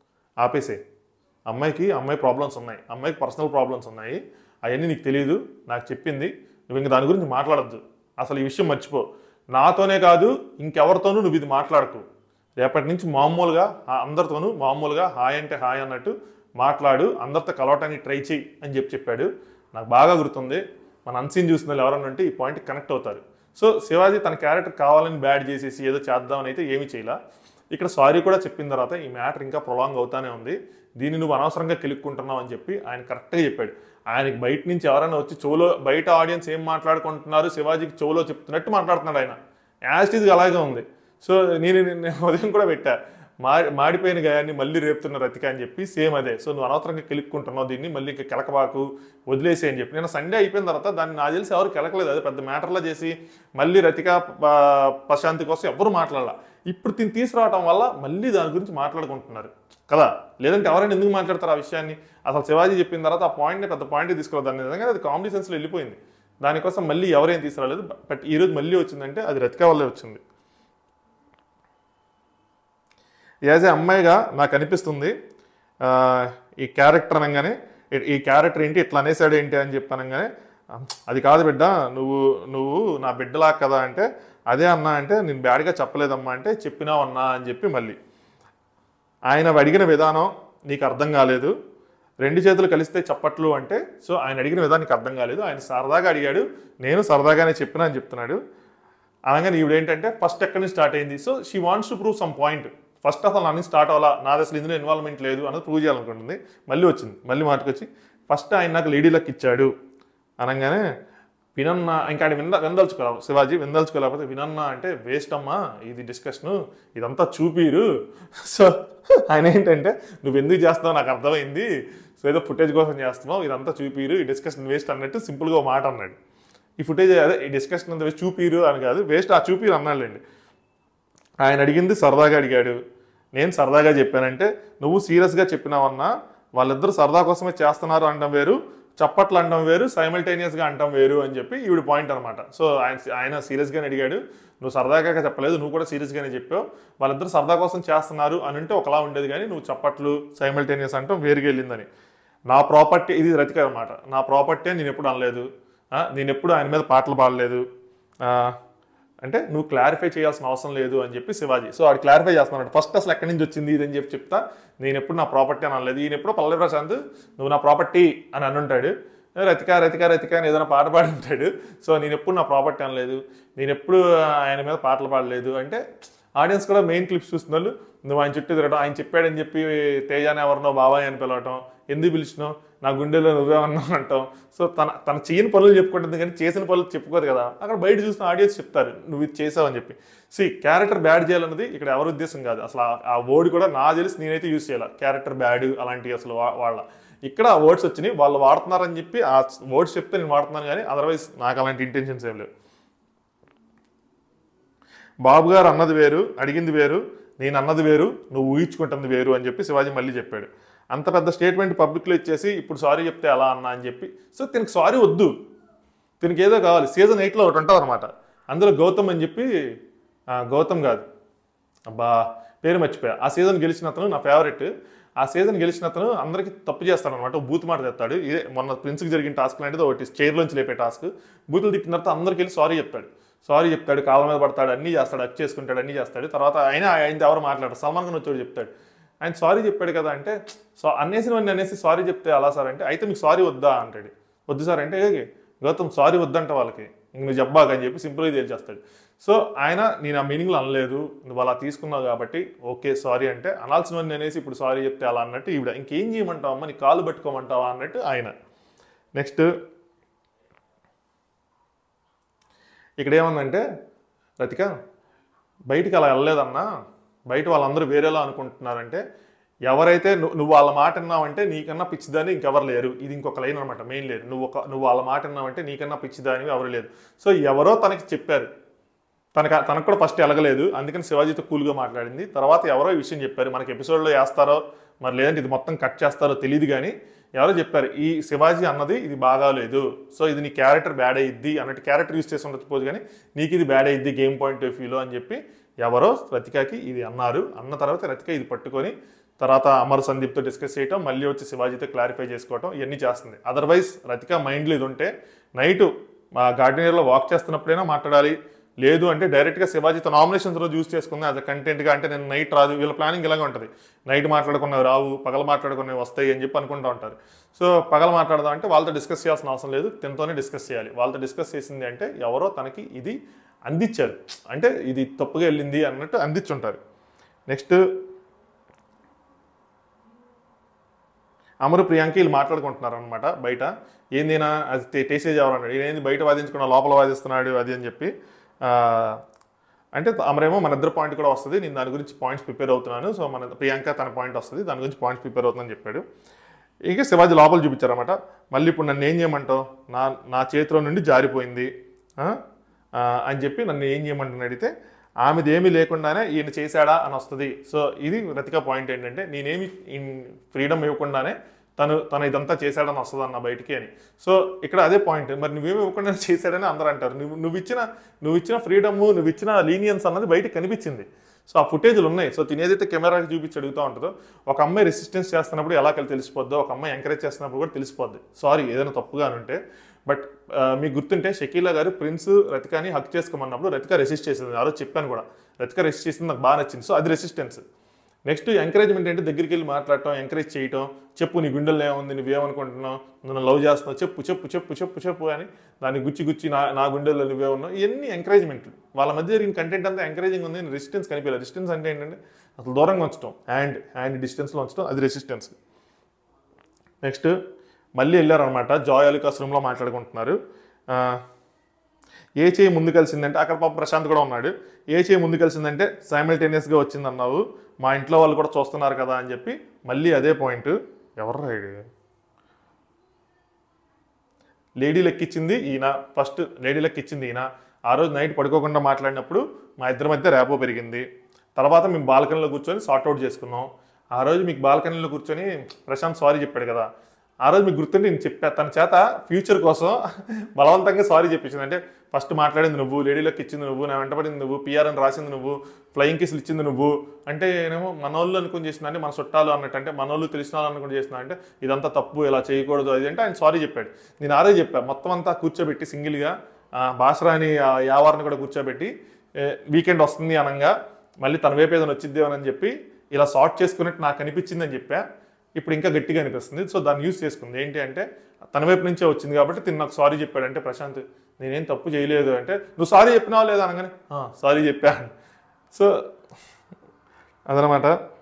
ఆపేసే అమ్మాయికి అమ్మాయి ప్రాబ్లమ్స్ ఉన్నాయి అమ్మాయికి పర్సనల్ ప్రాబ్లమ్స్ ఉన్నాయి అవన్నీ నీకు తెలియదు నాకు చెప్పింది నువ్వు ఇంక దాని గురించి మాట్లాడద్దు అసలు ఈ విషయం మర్చిపో నాతోనే కాదు ఇంకెవరితోనూ నువ్వు ఇది మాట్లాడకు రేపటి నుంచి మామూలుగా ఆ అందరితోనూ మామూలుగా హాయ్ అంటే హాయ్ అన్నట్టు మాట్లాడు అందరితో కలవటానికి ట్రై చేయి అని చెప్పి చెప్పాడు నాకు బాగా గుర్తుంది మన అన్సీన్ చూసిన వాళ్ళు ఎవరన్నా ఉంటే ఈ పాయింట్ కనెక్ట్ అవుతారు సో శివాజీ తన క్యారెక్టర్ కావాలని బ్యాడ్ చేసేసి ఏదో చేద్దామని అయితే ఏమీ చేయలా ఇక్కడ సారీ కూడా చెప్పిన తర్వాత ఈ మ్యాటర్ ఇంకా ప్రొలాంగ్ అవుతానే ఉంది దీన్ని నువ్వు అనవసరంగా కెలుక్కుంటున్నావు అని చెప్పి ఆయన కరెక్ట్గా చెప్పాడు ఆయనకి బయట నుంచి ఎవరైనా వచ్చి చెవులో బయట ఆడియన్స్ ఏం మాట్లాడుకుంటున్నారు శివాజీకి చెవులో చెప్తున్నట్టు మాట్లాడుతున్నాడు ఆయన యాస్టీజ్గా అలాగే ఉంది సో నేను నేను ఉదయం కూడా పెట్టా మా మాడిపోయిన గాయాన్ని మళ్ళీ రేపుతున్న రతిక అని చెప్పి సేమ్ అదే సో నువ్వు అనవసరంగా కెలుక్కుంటున్నావు దీన్ని మళ్ళీ ఇంకా కెలకబాకు వదిలేసి అని చెప్పి నేను సండే అయిపోయిన తర్వాత దాన్ని నాకు తెలిసి ఎవరు కెలకలేదు అది పెద్ద మ్యాటర్లా చేసి మళ్ళీ రతిక ప- ప్రశాంతి కోసం ఎవరు మాట్లాడాల ఇప్పుడు దీన్ని తీసుకురావటం వల్ల మళ్ళీ దాని గురించి మాట్లాడుకుంటున్నారు కదా లేదంటే ఎవరైనా ఎందుకు మాట్లాడతారు ఆ విషయాన్ని అసలు శివాజీ చెప్పిన తర్వాత ఆ పాయింట్ని పెద్ద పాయింట్ తీసుకురాదు దాన్ని నిజంగా అది కామెడీ సెన్స్లో వెళ్ళిపోయింది దానికోసం మళ్ళీ ఎవరేం తీసుకురాలేదు బట్ ఈ రోజు మళ్ళీ వచ్చిందంటే అది రతిక వల్లే వచ్చింది యాజ్ ఏ అమ్మాయిగా నాకు అనిపిస్తుంది ఆ, ఈ క్యారెక్టర్ అనగానే ఈ- ఈ క్యారెక్టర్ ఏంటి ఇట్లా అనేసాడు ఏంటి అని చెప్పనగానే అది కాదు బిడ్డ నువ్వు నువ్వు నా బిడ్డలా కదా అంటే అదే అన్నా అంటే నేను బ్యాడ్గా చెప్పలేదమ్మా అంటే చెప్పినావు అన్నా అని చెప్పి మళ్ళీ ఆయన అడిగిన విధానం నీకు అర్థం కాలేదు రెండు చేతులు కలిస్తే చప్పట్లు అంటే సో ఆయన అడిగిన విధానం నీకు అర్థం కాలేదు ఆయన సరదాగా అడిగాడు నేను సరదాగానే చెప్పినా అని చెప్తున్నాడు అనగానే ఈవిడ ఏంటంటే ఫస్ట్ ఎక్కడి నుంచి స్టార్ట్ అయింది so she wants to prove some point first అసలు నా నుంచి స్టార్ట్ అవ్వాలా నాది అసలు ఇందులో ఇన్వాల్వ్మెంట్ లేదు అన్నది ప్రూవ్ చేయాలనుకుంటుంది మళ్ళీ వచ్చింది మళ్ళీ మాటకొచ్చి ఫస్ట్ ఆయన నాకు లేడీ లక్ ఇచ్చాడు అనగానే వినన్న ఇంకా ఆయన వింద విందల్చుకోవాలి శివాజీ విందల్చుకోలేకపోతే వినన్న అంటే వేస్ట్ అమ్మా ఇది డిస్కషను ఇదంతా చూపిరు సో ఆయన ఏంటంటే నువ్వు ఎందుకు చేస్తున్నావు నాకు అర్థమైంది సో ఏదో ఫుటేజ్ కోసం చేస్తున్నావు ఇదంతా చూపిరు ఈ డిస్కషన్ వేస్ట్ అన్నట్టు సింపుల్గా ఒక మాట అన్నాడు ఈ ఫుటేజ్ అదే ఈ డిస్కషన్ అంతా వేస్ట్ చూపిరు అని కాదు వేస్ట్ ఆ చూపిరు అన్నాడులేండి ఆయన అడిగింది సరదాగా అడిగాడు నేను సరదాగా చెప్పానంటే నువ్వు సీరియస్గా చెప్పినావన్నా వాళ్ళిద్దరు సరదా కోసమే చేస్తున్నారు అనడం వేరు చప్పట్లు అనడం వేరు సైమల్టేనియస్గా అంటాం వేరు అని చెప్పి ఈవిడ పాయింట్ అనమాట సో ఆయన ఆయన సీరియస్గానే అడిగాడు నువ్వు సరదాగా చెప్పలేదు నువ్వు కూడా సీరియస్గానే చెప్పావు వాళ్ళిద్దరు సరదా కోసం చేస్తున్నారు అని అంటే ఒకలా ఉండేది కానీ నువ్వు చప్పట్లు సైమల్టేనియస్ అంటాం వేరుగా వెళ్ళిందని నా ప్రాపర్టీ ఇది రతిక అనమాట నా ప్రాపర్టీ నేను ఎప్పుడు అనలేదు ఆ, నేను ఎప్పుడు ఆయన మీద పాటలు పాడలేదు ఆ, అంటే నువ్వు క్లారిఫై చేయాల్సిన అవసరం లేదు అని చెప్పి శివాజీ సో ఆడు క్లారిఫై చేస్తున్నాడు ఫస్ట్ అసలు ఎక్కడి నుంచి వచ్చింది ఇది అని చెప్పి చెప్తా నేను ఎప్పుడు నా ప్రాపర్టీ అని అనలేదు ఈయన ఎప్పుడు పల్లె ప్రశాంత్ నువ్వు నా ప్రాపర్టీ అని అనుంటాడు రతిక రతిక రతిక అని ఏదైనా పాట పాడి ఉంటాడు సో నేను ఎప్పుడు నా ప్రాపర్టీ అనలేదు నేను ఎప్పుడు ఆయన మీద పాటలు పాడలేదు అంటే ఆడియన్స్ కూడా మెయిన్ క్లిప్స్ చూస్తున్న వాళ్ళు నువ్వు ఆయన చుట్టూ తిరగడం ఆయన చెప్పాడని చెప్పి తేజాని ఎవరినో బాబాయ్ అని పిలవటం ఎందుకు పిలిచినావు నా గుండెలో నువ్వే ఉన్నావు అంటాం సో తన తన చేయని పనులు చెప్పుకుంటుంది కానీ చేసిన పనులు చెప్పుకోదు కదా అక్కడ బయట చూసిన ఆడియన్స్ చెప్తారు నువ్వు ఇది చేసావని చెప్పి సి క్యారెక్టర్ బ్యాడ్ చేయాలన్నది ఇక్కడ ఎవరి ఉద్దేశం కాదు అసలు ఆ- ఆ వర్డ్ కూడా నా తెలిసి నేనైతే యూస్ చేయాలి క్యారెక్టర్ బ్యాడ్ అలాంటివి అసలు వా- వాళ్ళ ఇక్కడ ఆ వర్డ్స్ వచ్చినాయి వాళ్ళు వాడుతున్నారని చెప్పి ఆ వర్డ్స్ చెప్తే నేను వాడుతున్నాను కానీ అదర్వైజ్ నాకు అలాంటి ఇంటెన్షన్స్ ఏం లేవు బాబు గారు అన్నది వేరు అడిగింది వేరు నేను అన్నది వేరు నువ్వు ఊహించుకుంటుంది వేరు అని చెప్పి శివాజీ మళ్ళీ చెప్పాడు అంత పెద్ద స్టేట్మెంట్ పబ్లిక్లో ఇచ్చేసి ఇప్పుడు సారీ చెప్తే అలా అన్నా అని చెప్పి సో దీనికి సారీ వద్దు దీనికి ఏదో కావాలి సీజన్ ఎయిట్లో ఒకటి ఉంటుంది అనమాట అందులో గౌతమ్ అని చెప్పి ఆ, గౌతమ్ కాదు అబ్బా పేరు మర్చిపోయా ఆ సీజన్ గెలిచిన అతను నా ఫేవరెట్ ఆ సీజన్ గెలిచిన అతను అందరికీ తప్పు చేస్తాడు అనమాట బూత్ మాట తెస్తాడు ఇదే మొన్న ప్రిన్స్కి జరిగిన టాస్క్ లాంటిది ఒకటి చైర్లోంచి లేపే టాస్క్ బూతులు తిట్టిన తర్వాత అందరికి వెళ్ళి సారీ చెప్తాడు సారీ చెప్తాడు కాళ్ళ మీద పడతాడు అన్నీ చేస్తాడు అక్ చేసుకుంటాడు అన్నీ చేస్తాడు తర్వాత ఆయన ఆయన ఎవరు మాట్లాడరు సల్మాన్ ఖాన్ వచ్చాడు చెప్తాడు ఆయన సారీ చెప్పాడు కదా అంటే సో అన్నేసినవన్నీ అనేసి సారీ చెప్తే అలా సార్ అంటే అయితే మీకు సారీ వద్దా అంటాడు వద్దు సార్ అంటే "ఏ, గౌతమ్ సారీ వద్దంట వాళ్ళకి ఇంక నువ్వు చెప్పాక అని చెప్పి సింపుల్గా తేల్చేస్తాడు సో ఆయన నేను ఆ మీనింగ్లో అనలేదు నువ్వు అలా తీసుకున్నావు కాబట్టి ఓకే సారీ అంటే అనాల్సినవన్నీ అనేసి ఇప్పుడు సారీ చెప్తే అలా అన్నట్టు ఈవిడ ఇంకేం చేయమంటావా అమ్మ నీ కాలు పట్టుకోమంటావా అన్నట్టు ఆయన నెక్స్ట్ ఇక్కడ ఏముందంటే రతిక బయటికి అలా వెళ్ళలేదన్నా బయట వాళ్ళందరూ వేరేలా అనుకుంటున్నారంటే ఎవరైతే నువ్వు నువ్వు వాళ్ళ మాట విన్నావంటే నీకన్నా పిచ్చిదాని ఇంకెవరు లేరు ఇది ఇంకొక లైన్ అనమాట మెయిన్ లేదు నువ్వు ఒక నువ్వు వాళ్ళ మాట విన్నావంటే నీకన్నా పిచ్చిదాని ఎవరు లేదు సో ఎవరో తనకి చెప్పారు తనకు తనకు కూడా ఫస్ట్ ఎలగలేదు అందుకని శివాజీతో కూల్గా మాట్లాడింది తర్వాత ఎవరో ఈ విషయం చెప్పారు మనకి ఎపిసోడ్లో వేస్తారో మరి లేదంటే ఇది మొత్తం కట్ చేస్తారో తెలియదు కానీ ఎవరో చెప్పారు ఈ శివాజీ అన్నది ఇది బాగాలేదు సో ఇది నీ క్యారెక్టర్ బ్యాడ్ అయ్యిద్ది అన్నట్టు క్యారెక్టర్ యూస్ చేసి ఉండకపోదు కానీ నీకు ఇది బ్యాడ్ అయ్యిద్ది గేమ్ పాయింట్ ఆఫ్ వ్యూలో అని చెప్పి ఎవరో రతికాకి ఇది అన్నారు అన్న తర్వాత రతిక ఇది పట్టుకొని తర్వాత అమర్ సందీప్తో డిస్కస్ చేయటం మళ్ళీ వచ్చి శివాజీతో క్లారిఫై చేసుకోవటం ఇవన్నీ చేస్తుంది అదర్వైజ్ రతిక మైండ్లో ఇది ఉంటే నైట్ మా గార్డెనియర్లో వాక్ చేస్తున్నప్పుడైనా మాట్లాడాలి లేదు అంటే డైరెక్ట్గా శివాజీతో నామినేషన్స్ రోజు యూస్ చేసుకుంది యాజ్ అ కంటెంట్గా అంటే నేను నైట్ రాదు వీళ్ళ ప్లానింగ్ ఇలాగే ఉంటుంది నైట్ మాట్లాడుకున్నవి రావు పగల మాట్లాడుకున్నవి వస్తాయి అని చెప్పి అనుకుంటూ ఉంటారు సో పగల మాట్లాడదాం అంటే వాళ్ళతో డిస్కస్ చేయాల్సిన అవసరం లేదు తినతోనే డిస్కస్ చేయాలి వాళ్ళతో డిస్కస్ చేసింది అంటే ఎవరో తనకి ఇది అందించారు అంటే ఇది తప్పుగా వెళ్ళింది అన్నట్టు అందించుంటారు నెక్స్ట్ అమరు ప్రియాంక వీళ్ళు మాట్లాడుకుంటున్నారు అనమాట బయట ఏందినా అది టే- టేసేజ్ ఎవరు అన్నాడు ఏంది బయట వాదించుకున్న లోపల వాదిస్తున్నాడు అది అని చెప్పి ఆ, అంటే అమరేమో మన ఇద్దరు పాయింట్ కూడా వస్తుంది నేను దాని గురించి పాయింట్స్ ప్రిపేర్ అవుతున్నాను సో మన ప్రియాంక తన పాయింట్ వస్తుంది దాని గురించి పాయింట్స్ ప్రిపేర్ అవుతుందని చెప్పాడు ఇక శివాజీ లోపల చూపించారన్నమాట మళ్ళీ ఇప్పుడు నన్ను ఏం చేయమంటావు నా నా చేతిలో నుండి జారిపోయింది ఆ? ఆ, అని చెప్పి నన్ను ఏం చేయమంటున్నాడు అడిగితే ఆమెది ఏమీ లేకుండానే ఈయన చేశాడా అని వస్తుంది సో ఇది రతిక పాయింట్ ఏంటంటే నేనేమి ఫ్రీడమ్ ఇవ్వకుండానే తను తను ఇదంతా చేశాడని వస్తుంది అన్న బయటికి అని సో ఇక్కడ అదే పాయింట్ మరి నువ్వేమి ఇవ్వకుండా చేశాడని అందరూ అంటారు నువ్వు నువ్వు ఇచ్చిన నువ్వు ఇచ్చిన ఫ్రీడమ్ నువ్వు ఇచ్చిన లీనియన్స్ అన్నది బయటకు కనిపించింది సో ఆ ఫుటేజ్లు ఉన్నాయి సో తినేదైతే కెమెరాకి చూపించి అడుగుతూ ఉంటుందో ఒక అమ్మాయి రెసిస్టెన్స్ చేస్తున్నప్పుడు ఎలా కలిసి తెలిసిపోద్దో ఒక అమ్మాయి ఎంకరేజ్ చేస్తున్నప్పుడు కూడా తెలిసిపోద్ది సారీ ఏదైనా తప్పుగా ఉంటే బట్ మీకు గుర్తుంటే షకీలా గారు ప్రిన్స్ రతికాని హక్ చేసుకోమన్నప్పుడు రతిక రెసిస్ట్ చేసింది ఆ రోజు చెప్పాను కూడా రతిక రెసిస్ట్ చేసింది నాకు బాగా నచ్చింది సో అది రెసిస్టెన్స్ నెక్స్ట్ ఎంకరేజ్మెంట్ అంటే దగ్గరికి వెళ్ళి మాట్లాడటం ఎంకరేజ్ చేయటం చెప్పు నీ గుండెల్లో ఏముంది నువ్వేమనుకుంటున్నావు నన్ను లవ్ చేస్తున్నావు చెప్పు చెప్పు చెప్పు చెప్పు చెప్పు అని దాన్ని గుచ్చి గుచ్చి నా నా గుండెల్లో నువ్వే ఉన్నావు ఇవన్నీ ఎంకరేజ్మెంట్లు వాళ్ళ మధ్య జరిగిన కంటెంట్ అంతా ఎంకరేజింగ్ ఉంది రెసిస్టెన్స్ కనిపించలేదు రెసిస్టెన్స్ అంటే ఏంటంటే అసలు దూరంగా ఉంచడం హ్యాండ్ హ్యాండ్ డిస్టెన్స్లో ఉంచడం అది రెసిస్టెన్స్ నెక్స్ట్ మళ్ళీ వెళ్ళారనమాట జాయ్ అలికాస్ రూమ్లో మాట్లాడుకుంటున్నారు ఆ, ఏ చేయి ముందు కలిసిందంటే అక్కడ పాప ప్రశాంత్ కూడా ఉన్నాడు ఏ చేయి ముందు కలిసిందంటే సైమిల్టేనియస్గా వచ్చింది అన్నావు మా ఇంట్లో వాళ్ళు కూడా చూస్తున్నారు కదా అని చెప్పి మళ్ళీ అదే పాయింట్ ఎవరు రాయుడు లేడీ లెక్కిచ్చింది ఈయన ఫస్ట్ లేడీ లెక్కిచ్చింది ఈయన ఆ రోజు నైట్ పడుకోకుండా మాట్లాడినప్పుడు మా ఇద్దరి మధ్య ర్యాపో పెరిగింది తర్వాత మేము బాల్కనీలో కూర్చొని సార్ట్అవుట్ చేసుకున్నాం ఆ రోజు మీకు బాల్కనీలో కూర్చొని ప్రశాంత్ సారీ చెప్పాడు కదా ఆ రోజు మీకు గుర్తుంటే నేను చెప్పా తన చేత ఫ్యూచర్ కోసం బలవంతంగా సారీ చెప్పించింది అంటే ఫస్ట్ మాట్లాడింది నువ్వు లేడీలోకి ఇచ్చింది నువ్వు నా వెంటబడింది నువ్వు పిఆర్ అని రాసింది నువ్వు ఫ్లయింగ్ కిస్లు ఇచ్చింది నువ్వు అంటే నేనేమో మనోళ్ళు అనుకుని చేసిన అంటే మన చుట్టాలు అన్నట్టు అంటే మనోళ్ళు తెలిసిన వాళ్ళు అనుకుని చేసిన అంటే ఇదంతా తప్పు ఇలా చేయకూడదు అది అంటే ఆయన సారీ చెప్పాడు నేను ఆ రోజు చెప్పా మొత్తం అంతా కూర్చోబెట్టి సింగిల్గా భాషరాని యావారిని కూడా కూర్చోబెట్టి వీకెండ్ వస్తుంది అనగా మళ్ళీ తన వైపు ఏదైనా వచ్చిద్దేమని చెప్పి ఇలా సార్ట్ చేసుకున్నట్టు నాకు అనిపించింది అని చెప్పా ఇప్పుడు ఇంకా గట్టిగా అనిపిస్తుంది సో దాన్ని యూస్ చేసుకుంది ఏంటి అంటే తన వైపు నుంచే వచ్చింది కాబట్టి తిని నాకు సారీ చెప్పాడంటే ప్రశాంత్ నేనేం తప్పు చేయలేదు అంటే నువ్వు సారీ చెప్పినావా లేదా అనగానే సారీ చెప్పాను సో అదనమాట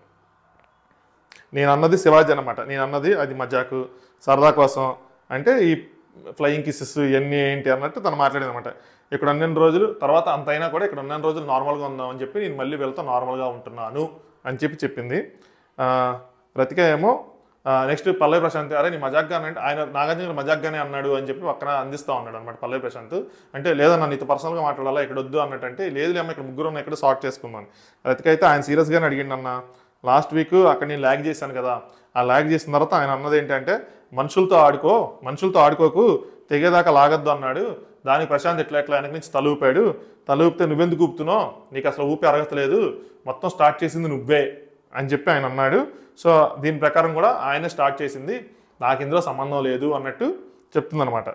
నేను అన్నది శివాజీ అనమాట నేను అన్నది అది మజాకు సరదా కోసం అంటే ఈ ఫ్లయింగ్ కిసెస్ ఇవన్నీ ఏంటి అన్నట్టు తను మాట్లాడింది అనమాట ఇక్కడ ఉన్న రోజులు తర్వాత అంత అయినా కూడా ఇక్కడ ఉన్న రోజులు నార్మల్గా ఉందామని చెప్పి నేను మళ్ళీ వెళ్తా నార్మల్గా ఉంటున్నాను అని చెప్పి చెప్పింది ఆ, రతిక ఏమో నెక్స్ట్ పల్లవి ప్రశాంత్ అరే నీ మజాక్గా అంటే ఆయన నాగార్జున గారు మజాక్గానే అన్నాడు అని చెప్పి పక్కన అందిస్తా ఉన్నాడు అనమాట పల్లవి ప్రశాంత్ అంటే లేదన్నా నీతో పర్సనల్గా మాట్లాడాలా ఇక్కడ వద్దు అన్నట్టు అంటే లేదు లేమ్మ ఇక్కడ ముగ్గురు ఉన్న ఇక్కడ సార్ట్ చేసుకుందాం రతిక అయితే ఆయన సీరియస్గానే అడిగిండు అన్న లాస్ట్ వీక్ అక్కడ నేను ల్యాగ్ చేశాను కదా ఆ ల్యాగ్ చేసిన తర్వాత ఆయన అన్నది ఏంటంటే మనుషులతో ఆడుకో మనుషులతో ఆడుకోకు తెగేదాకా లాగద్దు అన్నాడు దానికి ప్రశాంత్ ఎట్లా ఎట్లా వెనక నుంచి తలూపాడు తలూపితే నువ్వెందుకు ఊపుతున్నావు నీకు అసలు ఊపి అరగట్లేదు మొత్తం స్టార్ట్ చేసింది నువ్వే అని చెప్పి ఆయన అన్నాడు సో దీని ప్రకారం కూడా ఆయన స్టార్ట్ చేసింది నాకు ఇందులో సంబంధం లేదు అన్నట్టు చెప్తుందనమాట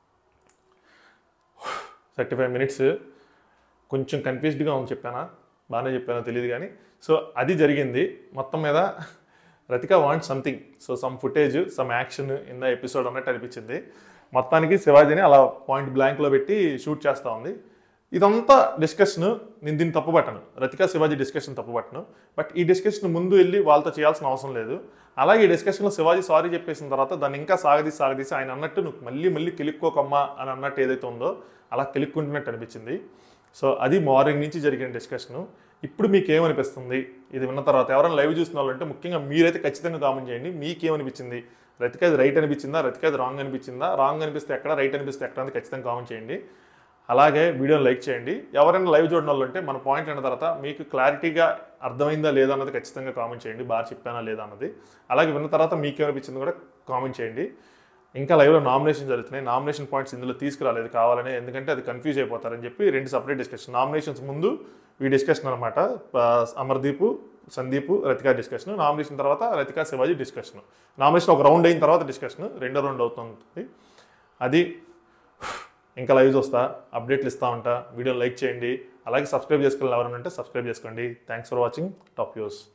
థర్టీ ఫైవ్ మినిట్స్ కొంచెం కన్ఫ్యూజ్డ్గా ఉంది చెప్పానా బాగానే చెప్పానో తెలియదు కానీ సో అది జరిగింది మొత్తం మీద Rathika want something so some footage some action in the episode అన్నట్టు అనిపించింది మొత్తానికి శివాజీని అలా పాయింట్ బ్లాంక్లో పెట్టి షూట్ చేస్తూ ఉంది ఇదంతా డిస్కషన్ నేను దీన్ని తప్పుపట్టను రతిక శివాజీ డిస్కషన్ తప్పుపట్టను బట్ ఈ డిస్కషన్ ముందు వెళ్ళి వాళ్ళతో చేయాల్సిన అవసరం లేదు అలాగే ఈ డిస్కషన్లో శివాజీ సారీ చెప్పేసిన తర్వాత దాన్ని ఇంకా సాగదీసి సాగదీసి ఆయన అన్నట్టు నువ్వు మళ్ళీ మళ్ళీ కెలుక్కోకమ్మా అని అన్నట్టు ఏదైతే ఉందో అలా కెలుక్కుంటున్నట్టు అనిపించింది సో అది మార్నింగ్ నుంచి జరిగిన డిస్కషను ఇప్పుడు మీకు ఏమనిపిస్తుంది ఇది విన్న తర్వాత ఎవరైనా లైవ్ చూసిన వాళ్ళంటే ముఖ్యంగా మీరైతే ఖచ్చితంగా కామెంట్ చేయండి మీకేమనిపించింది రతిక ఇది రైట్ అనిపించిందా రతిక ఇది రాంగ్ అనిపించిందా రాంగ్ అనిపిస్తే ఎక్కడ రైట్ అనిపిస్తే ఎక్కడ అని ఖచ్చితంగా కామెంట్ చేయండి అలాగే వీడియోని లైక్ చేయండి ఎవరైనా లైవ్ చూడడం వాళ్ళు ఉంటే మన పాయింట్ అయిన తర్వాత మీకు క్లారిటీగా అర్థమైందా లేదా అన్నది ఖచ్చితంగా కామెంట్ చేయండి బాగా చెప్పానా లేదా అన్నది అలాగే విన్న తర్వాత మీకేమనిపించింది కూడా కామెంట్ చేయండి ఇంకా లైవ్లో నామినేషన్ జరుగుతున్నాయి నామినేషన్ పాయింట్స్ ఇందులో తీసుకురాలేదు కావాలని ఎందుకంటే అది కన్ఫ్యూజ్ అయిపోతారని చెప్పి రెండు సపరేట్ డిస్కషన్ నామినేషన్స్ ముందు ఈ డిస్కషన్ అనమాట అమర్దీప్ సందీప్ రతిక డిస్కషన్ నామినేషన్ తర్వాత రతిక శివాజీ డిస్కషన్ నామినేషన్ ఒక రౌండ్ అయిన తర్వాత డిస్కషన్ రెండో రౌండ్ అవుతుంది అది ఇంకా లైవ్ చూస్తా అప్డేట్లు ఇస్తా ఉంటా వీడియో లైక్ చేయండి అలాగే సబ్స్క్రైబ్ చేసుకోవాలి ఎవరైనా ఉంటే సబ్స్క్రైబ్ చేసుకోండి థ్యాంక్స్ ఫర్ వాచింగ్ టాప్ యూస్